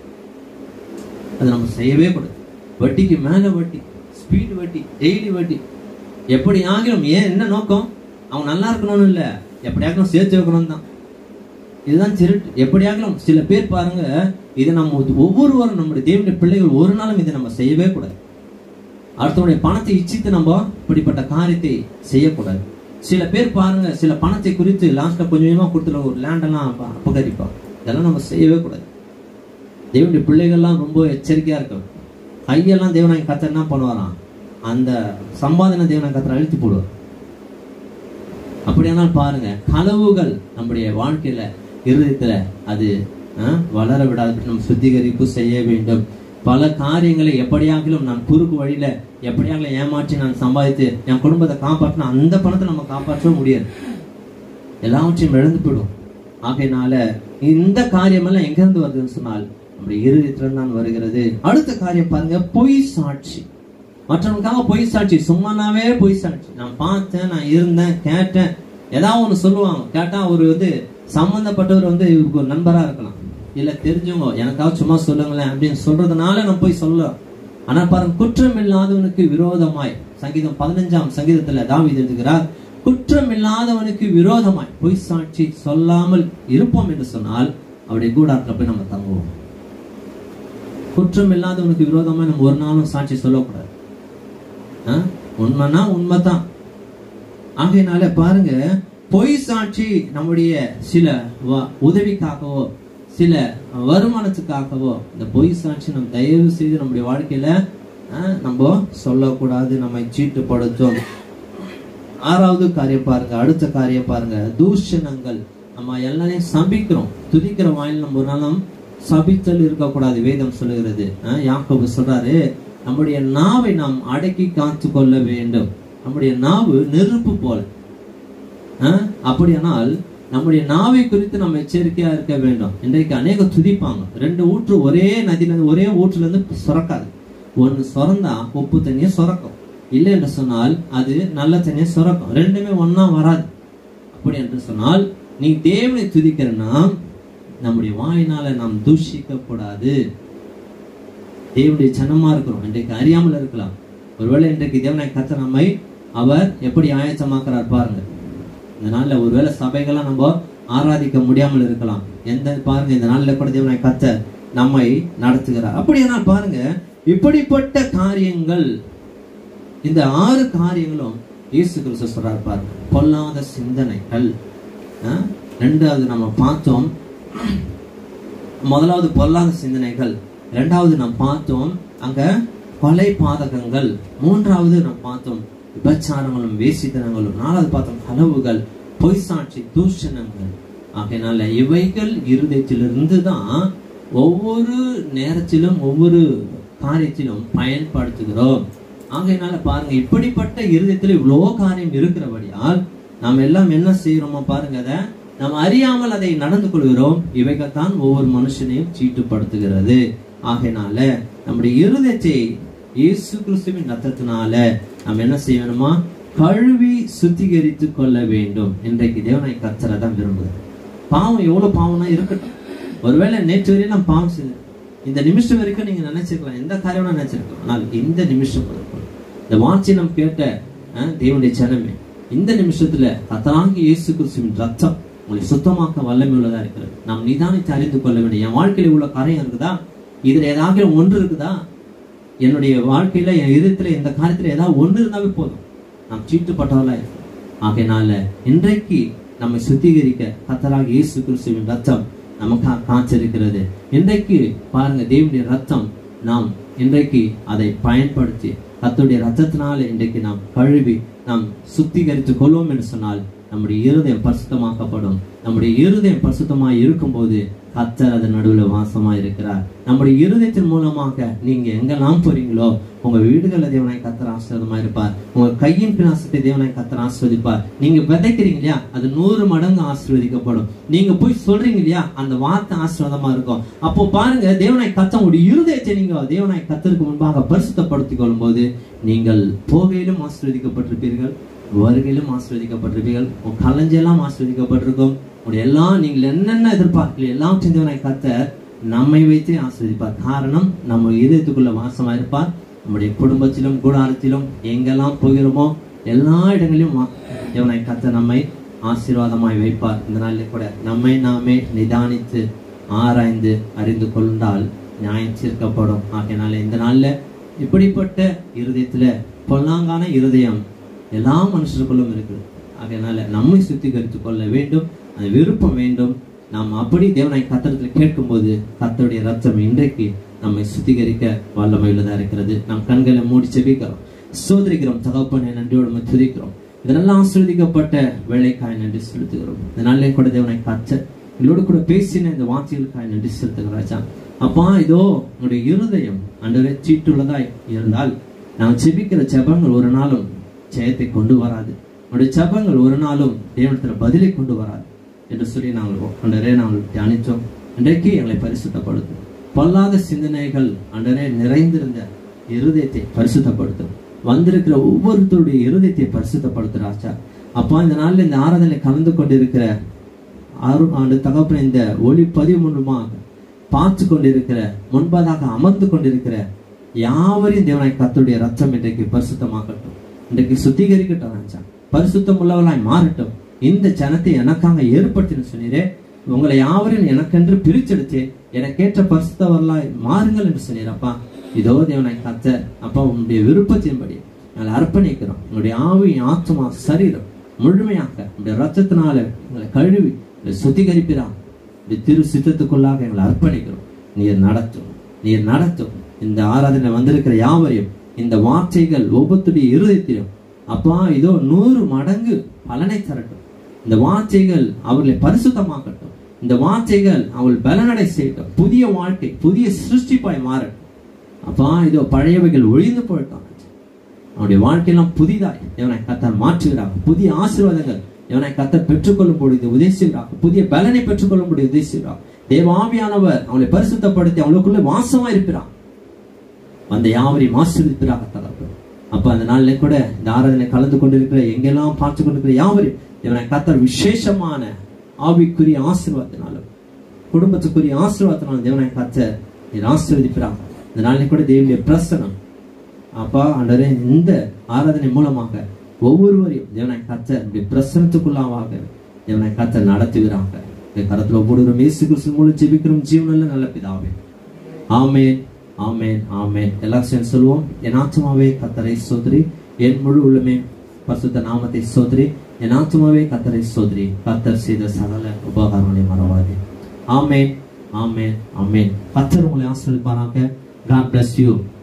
அது நம்ம செய்யவே கூடாது வட்டிக்கு மேல வட்டி ஸ்பீட் வட்டி டெய்லி வட்டி எப்படி ஆகிலும் ஏன் என்ன நோக்கம் அவன் நல்லா இருக்கணும்னு இல்ல எப்படியாகலும் சேர்த்து வைக்கணும் தான் இதுதான் திருட்டு எப்படியாகலும் சில பேர் பாருங்க இதை நம்ம ஒவ்வொருவரும் நம்முடைய தேவனுடைய பிள்ளைகள் ஒரு நாளும் இதை நம்ம செய்யவே கூடாது அடுத்தவனுடைய பணத்தை இச்சித்து நம்ம இப்படிப்பட்ட காரியத்தை செய்யக்கூடாது சில பேர் பாருங்க சில பணத்தை குறித்து லாஸ்ட்ல கொஞ்சம் கொஞ்சமா கொடுத்துட ஒரு லேண்டெல்லாம் அப்ப- அபகரிப்பாங்க இதெல்லாம் நம்ம செய்யவே கூடாது தேவனுடைய பிள்ளைகள்லாம் ரொம்ப எச்சரிக்கையா இருக்கும் கையெல்லாம் தேவனாய் கத்தர் என்ன பண்ணுவாராம் அந்த சம்பாதனை தேவனாய் கத்தர் அழுத்தி போடுவார் அப்படியானால் பாருங்க களவுகள் நம்முடைய வாழ்க்கையில இருதயத்துல அது ஆஹ், வளர விடாது நம்ம சுத்திகரிப்பு செய்ய வேண்டும் பல காரியங்களை எப்படியாகிலும் நான் குறுக்கு வழியில எப்படியாகிலும் ஏமாற்றி நான் சம்பாதித்து என் குடும்பத்தை காப்பாற்றினா அந்த பணத்தை நம்ம காப்பாற்றவே முடியாது எல்லாவற்றையும் இழந்து போயிடும் ஆகையினால இந்த காரியமெல்லாம் எங்க இருந்து வருதுன்னு சொன்னால் நம்முடைய இருதயத்திலிருந்து தான் வருகிறது அடுத்த காரியம் பாருங்க பொய் சாட்சி மற்றவங்களுக்காக பொய் சாட்சி சும்மானாவே பொய் சாட்சி நான் பார்த்தேன் நான் இருந்தேன் கேட்டேன் ஏதாவது ஒண்ணு சொல்லுவாங்க கேட்டா ஒரு வந்து சம்பந்தப்பட்டவர் வந்து இவருக்கு ஒரு நண்பரா இருக்கலாம் இல்ல தெரிஞ்சவங்க எனக்காக சும்மா சொல்லுங்களேன் அப்படின்னு சொல்றதுனால நான் போய் சொல்லலாம் ஆனா பாருங்க குற்றம் இல்லாதவனுக்கு விரோதமாய் சங்கீதம் பதினஞ்சாம் சங்கீதத்துல தாவீது எழுதுகிறார் குற்றம் இல்லாதவனுக்கு விரோதமாய் பொய் சாட்சி சொல்லாமல் இருப்போம் என்று சொன்னால் அவருடைய கூடாரத்துல போய் நம்ம தங்குவோம் குற்றம் இல்லாதவனுக்கு விரோதமா நம்ம ஒரு நாளும் சாட்சி சொல்லக்கூடாது ஆ? உண்மைனா உண்மைதான் ஆகையினால பாருங்க பொய் சாட்சி நம்முடைய சில வ- உதவிக்காகவோ சில வருமானத்துக்காகவோ இந்த பொய் சாட்சி நம்ம தயவு செய்து நம்முடைய வாழ்க்கையில ஆ, நம்ம சொல்லக்கூடாது நம்மை சீட்டுப்படுத்தும் ஆறாவது காரியம் பாருங்க அடுத்த காரியம் பாருங்க தூஷணங்கள் நம்ம எல்லாரையும் சபிக்கிறோம் துதிக்கிற வாயில் நம்ம ஒரு நாளும் சபித்தல் இருக்கக்கூடாது வேதம் சொல்லுகிறது ஆ, யாக்கோபு சொல்றாரு நம்முடைய நாவை நாம் அடக்கி காத்து கொள்ள வேண்டும் நம்முடைய நாவு நெருப்பு போல அஹ், அப்படியானால் நம்முடைய நாவை குறித்து நம்ம எச்சரிக்கையா இருக்க வேண்டும் இன்றைக்கு அநேக துதிப்பாங்க ரெண்டு ஊற்று ஒரே நதியில இருந்து ஒரே ஊற்றுல இருந்து சுரக்காது ஒன்னு சுரந்தா உப்பு தண்ணியை சுரக்கும் இல்லை என்று சொன்னால் அது நல்ல தண்ணியை சுரக்கும் ரெண்டுமே ஒண்ணா வராது அப்படி என்று சொன்னால் நீ தேவனை துதிக்கிறன்னா நம்முடைய வாயினால நாம் தூஷிக்க கூடாது தேவனுடைய ஜனமா இருக்கிறோம் இன்றைக்கு அறியாமல் இருக்கலாம் ஒருவேளை இன்றைக்கு தேவனை கத்த நம்மை அவர் எப்படி ஆயத்தமாக்குறார் பாருங்க இந்த நாள்ல ஒருவேளை சபைகள்லாம் நம்ம ஆராதிக்க முடியாமல் இருக்கலாம் எந்த பாருங்க இந்த நாள்ல கூட தேவனை கத்த நம்மை நடத்துகிறார் அப்படியானால் பாருங்க இப்படிப்பட்ட காரியங்கள் இந்த ஆறு காரியங்களும் இயேசு கிறிஸ்து சொல்றார் பாருங்க பொல்லாத சிந்தனைகள் ஆ? ரெண்டாவது நம்ம பார்த்தோம் முதலாவது பொல்லாத சிந்தனைகள் இரண்டாவது நாம் பார்த்தோம் அங்க கொலை பாதகங்கள் மூன்றாவது நாம் பார்த்தோம் விபச்சாரங்களும் வேசித்தனங்களும் நாலாவது பார்த்தோம் கனவுகள் பொய் சாட்சி தூஷணங்கள் ஆகையினால இவைகள் இருதயத்திலிருந்து தான் ஒவ்வொரு நேரத்திலும் ஒவ்வொரு காரியத்திலும் பயன்படுத்துகிறோம் ஆகையினால பாருங்க இப்படிப்பட்ட இருதயத்தில் இவ்வளோ காரியம் இருக்கிறபடியால் நாம் எல்லாம் என்ன செய்யறோமோ பாருங்க அதை நாம் அறியாமல் அதை நடந்து கொள்கிறோம் இவைகள் தான் ஒவ்வொரு மனுஷனையும் சீட்டுப்படுத்துகிறது ஆகையினால நம்முடைய இருதயத்தை இயேசு கிறிஸ்துவின் ரத்தத்தினால நாம் என்ன செய்யணுமா கழுவி சுத்திகரித்து கொள்ள வேண்டும் இன்றைக்கு தேவனை கத்தரை தான் விரும்புகிறேன் பாவம் எவ்வளவு பாவம்னா இருக்கட்டும் ஒருவேளை நேற்று வரையும் நான் பாவம் செய்தேன் இந்த நிமிஷம் வரைக்கும் நீங்க நினைச்சிருக்கலாம் எந்த காரியம் நினைச்சிருக்கலாம் ஆனால் இந்த நிமிஷம் வரைக்கும் இந்த வார்த்தை நாம் கேட்ட அஹ், தேவனுடைய ஜனமே இந்த நிமிஷத்துல கத்தராங்கி இயேசு கிறிஸ்துவின் ரத்தம் உங்களை சுத்தமாக்க வல்லமை உள்ளதா இருக்கிறது நாம் நிதானித்து அறிந்து கொள்ள வேண்டும் என் வாழ்க்கையில உள்ள காரியம் இருக்குதா இதுல ஏதாவது ஒன்று இருக்குதா என்னுடைய வாழ்க்கையில என் இதயத்துல இந்த காரியத்துல ஏதாவது ஒன்று இருந்தாவே போதும் நாம் சீட்டுப்பட்டவர்களா இருக்கோம் ஆகையினால இன்றைக்கு நம்மை சுத்திகரிக்க கத்தராக இயேசு கிறிஸ்துவின் ரத்தம் நமக்காக காய்ச்சிருக்கிறது இன்றைக்கு பாருங்க தேவனுடைய ரத்தம் நாம் இன்றைக்கு அதை பயன்படுத்தி கர்த்தருடைய ரத்தத்தினால இன்றைக்கு நாம் கழுவி நாம் சுத்திகரித்துக் கொள்வோம் என்று சொன்னால் நம்முடைய இருதயம் பரிசுத்தமாக்கப்படும் நம்முடைய இருதயம் பரிசுத்தமாய் இருக்கும்போது கத்தர் அதன் நடுவில் வாசமா இருக்கிறார் நம்முடைய இருதயத்தின் மூலமாக நீங்க எங்கெல்லாம் போறீங்களோ உங்க வீடுகள்ல தேவனை கத்தர் ஆசீர்வாதமா இருப்பார் உங்க கையின் பினாசத்தை தேவனை கத்தர் ஆசீர்வதிப்பார் நீங்க விதைக்கிறீங்க இல்லையா அது நூறு மடங்கு ஆசீர்வதிக்கப்படும் நீங்க போய் சொல்றீங்க இல்லையா அந்த வார்த்தை ஆசீர்வாதமா இருக்கும் அப்போ பாருங்க தேவனை கத்த உங்களுடைய இருதயத்தை நீங்க தேவனை கத்தருக்கு முன்பாக பரிசுத்தப்படுத்திக் கொள்ளும் போது நீங்கள் போகையிலும் ஆசீர்வதிக்கப்பட்டிருப்பீர்கள் வருகையிலும் ஆசீர்வதிக்கப்பட்டிருப்பீர்கள் உங்க களஞ்செல்லாம் ஆசீர்வதிக்கப்பட்டிருக்கும் உங்களுடைய எல்லாம் நீங்கள் என்னென்ன எதிர்பார்க்கல எல்லாம் சிந்தனை கத்தர் நம்மை வைத்தே ஆசீர்வதிப்பார் காரணம் நம்ம இதயத்துக்குள்ள வாசமா இருப்பார் நம்முடைய குடும்பத்திலும் கூடாரத்திலும் எங்கெல்லாம் போகிறோமோ எல்லா இடங்களிலும் வா- தேவனை கத்த நம்மை ஆசீர்வாதமாய் வைப்பார் இந்த நாளில் கூட நம்மை நாமே நிதானித்து ஆராய்ந்து அறிந்து கொண்டால் நியாயம் தீர்க்கப்படும் ஆகையினால இந்த நாள்ல இப்படிப்பட்ட இருதயத்துல பொல்லாங்கான இருதயம் எல்லா மனுஷருக்குள்ளும் இருக்குது ஆகையினால நம்மை சுத்திகரித்துக் கொள்ள வேண்டும் அந்த விருப்பம் வேண்டும் நாம் அப்படி தேவனை கத்தரத்தில் கேட்கும்போது கத்தருடைய ரத்தம் இன்றைக்கு நம்மை சுத்திகரிக்க வல்லமை உள்ளதா இருக்கிறது நம் கண்களை மூடி செபிக்கிறோம் சோதரிக்கிறோம் தகப்பனை நன்றியோடு உம்மை துதிக்கிறோம் இதெல்லாம் ஆசீர்வதிக்கப்பட்ட வேலைக்காய் நன்றி செலுத்துகிறோம் இந்த நாளிலே கூட தேவனை காத்த எங்களோடு கூட பேசின இந்த வார்த்தைகளுக்காய் நன்றி செலுத்துகிறோம் ராஜா அப்பா இதோ உங்களுடைய இருதயம் அன்றவே சீட்டுள்ளதாய் இருந்தால் நாம் செபிக்கிற ஜெபங்கள் ஒரு நாளும் ஜெயத்தை கொண்டு வராது உங்களுடைய ஜெபங்கள் ஒரு நாளும் தேவனத்துல பதிலை கொண்டு வராது என்று சொல்லி நாங்கள் அன்றரே நாங்கள் தியானித்தோம் இன்றைக்கு எங்களை பரிசுத்தப்படுத்தும் பொல்லாத சிந்தனைகள் அன்றரே நிறைந்திருந்த இருதயத்தை பரிசுத்தப்படுத்தும் வந்திருக்கிற ஒவ்வொருத்தருடைய இருதயத்தை பரிசுத்தப்படுத்துறாச்சா அப்பா இந்த நாள்ல இந்த ஆராதனை கலந்து கொண்டிருக்கிற ஆறு ஆண்டு தகப்பன இந்த ஒளி பதிவு மூலமாக பார்த்து கொண்டிருக்கிற முன்பதாக அமர்ந்து கொண்டிருக்கிற யாவரையும் தேவனாய் கர்த்தருடைய ரத்தம் இன்றைக்கு பரிசுத்தமாக்கட்டும் இன்றைக்கு சுத்திகரிக்கட்டும் ராஜா பரிசுத்தம் உள்ளவர்களாய் மாறட்டும் இந்த ஜனத்தை எனக்காக ஏற்படுத்தின சொன்னீரே உங்களை யாவரையும் எனக்கென்று பிரிச்செடுத்தேன் எனக்கேற்ற பரிசுத்தவர்களாய் மாறுங்கள் என்று சொன்னீரப்பா இதோ தேவனாய் கத்த அப்பா உங்களுடைய விருப்பத்தின்படி நாங்கள் அர்ப்பணிக்கிறோம் உங்களுடைய ஆவி ஆத்மா சரீரம் முழுமையாக உங்களுடைய ரத்தத்தினால உங்களை கழுவி உங்களை சுத்திகரிப்பிறா இந்த திரு சித்தத்துக்குள்ளாக எங்களை அர்ப்பணிக்கிறோம் நீர் நடத்தும் நீர் நடத்தும் இந்த ஆராதனை வந்திருக்கிற யாவரையும் இந்த வார்த்தைகள் ஒவ்வொருத்தருடைய இருதயத்திலும் அப்பா இதோ நூறு மடங்கு பலனை தரட்டும் இந்த வார்த்தைகள் அவர்களை பரிசுத்தமாக்கட்டும் இந்த வார்த்தைகள் அவள் பலனடை செய்யட்டும் புதிய வாழ்க்கை புதிய சிருஷ்டிப்பாய் மாறட்டும் அப்பா இதோ பழையவைகள் ஒழிந்து போயிட்டான் அவனுடைய வாழ்க்கையெல்லாம் புதிதாய் தேவனை கத்தர் மாற்றுகிறாங்க புதிய ஆசீர்வாதங்கள் தேவனை கத்தர் பெற்றுக்கொள்ளும் பொழுது உதேசிக்கிறாங்க புதிய பலனை பெற்றுக்கொள்ளும் பொழுது உதேசிக்கிறார் தேவாவியானவர் அவனை பரிசுத்தப்படுத்தி அவளுக்குள்ள வாசமா இருக்கிறான் அந்த யாவரையும் ஆசீர்வதிப்பிறாக தகப்பன் அப்ப அந்த நாள்ல கூட இந்த ஆராதனை கலந்து கொண்டிருக்கிற எங்கெல்லாம் பார்த்து கொண்டிருக்கிற யாவரையும் இவனை கத்தர் விசேஷமான ஆவிக்குரிய ஆசீர்வாதத்தினாலும் குடும்பத்துக்குரிய ஆசீர்வாதத்தினாலும் தேவனை கத்தர் இது ஆசீர்வதிப்பிறாங்க இந்த நாளில் கூட தேவனுடைய பிரசனம் அப்பா ஆண்டவரே இந்த ஆராதனை மூலமாக ஒவ்வொருவரையும் தேவனை கத்தர் இப்படி பிரசனத்துக்குள்ளாவாக தேவனை கத்தர் நடத்துகிறாங்க இந்த கரத்துல ஒவ்வொரு இயேசு கிறிஸ்து மூலம் ஜெபிக்கிறோம் ஜீவனில் நல்ல பிதாவே ஆமேன் ஆமேன் ஆமேன் எல்லாரும் சேர்ந்து சொல்லுவோம் என் ஆத்மாவே கத்தரை சோதரி என் முழு உள்ளமே பரிசுத்த நாமத்தை சோதரி என் ஆத்மாவே கத்தரை சோதரி கத்தர் செய்த சகல உபகாரங்களை மறவாதே ஆமேன் ஆமேன் ஆமேன் கத்தர் உங்களை ஆசிரியப்பாராக God bless you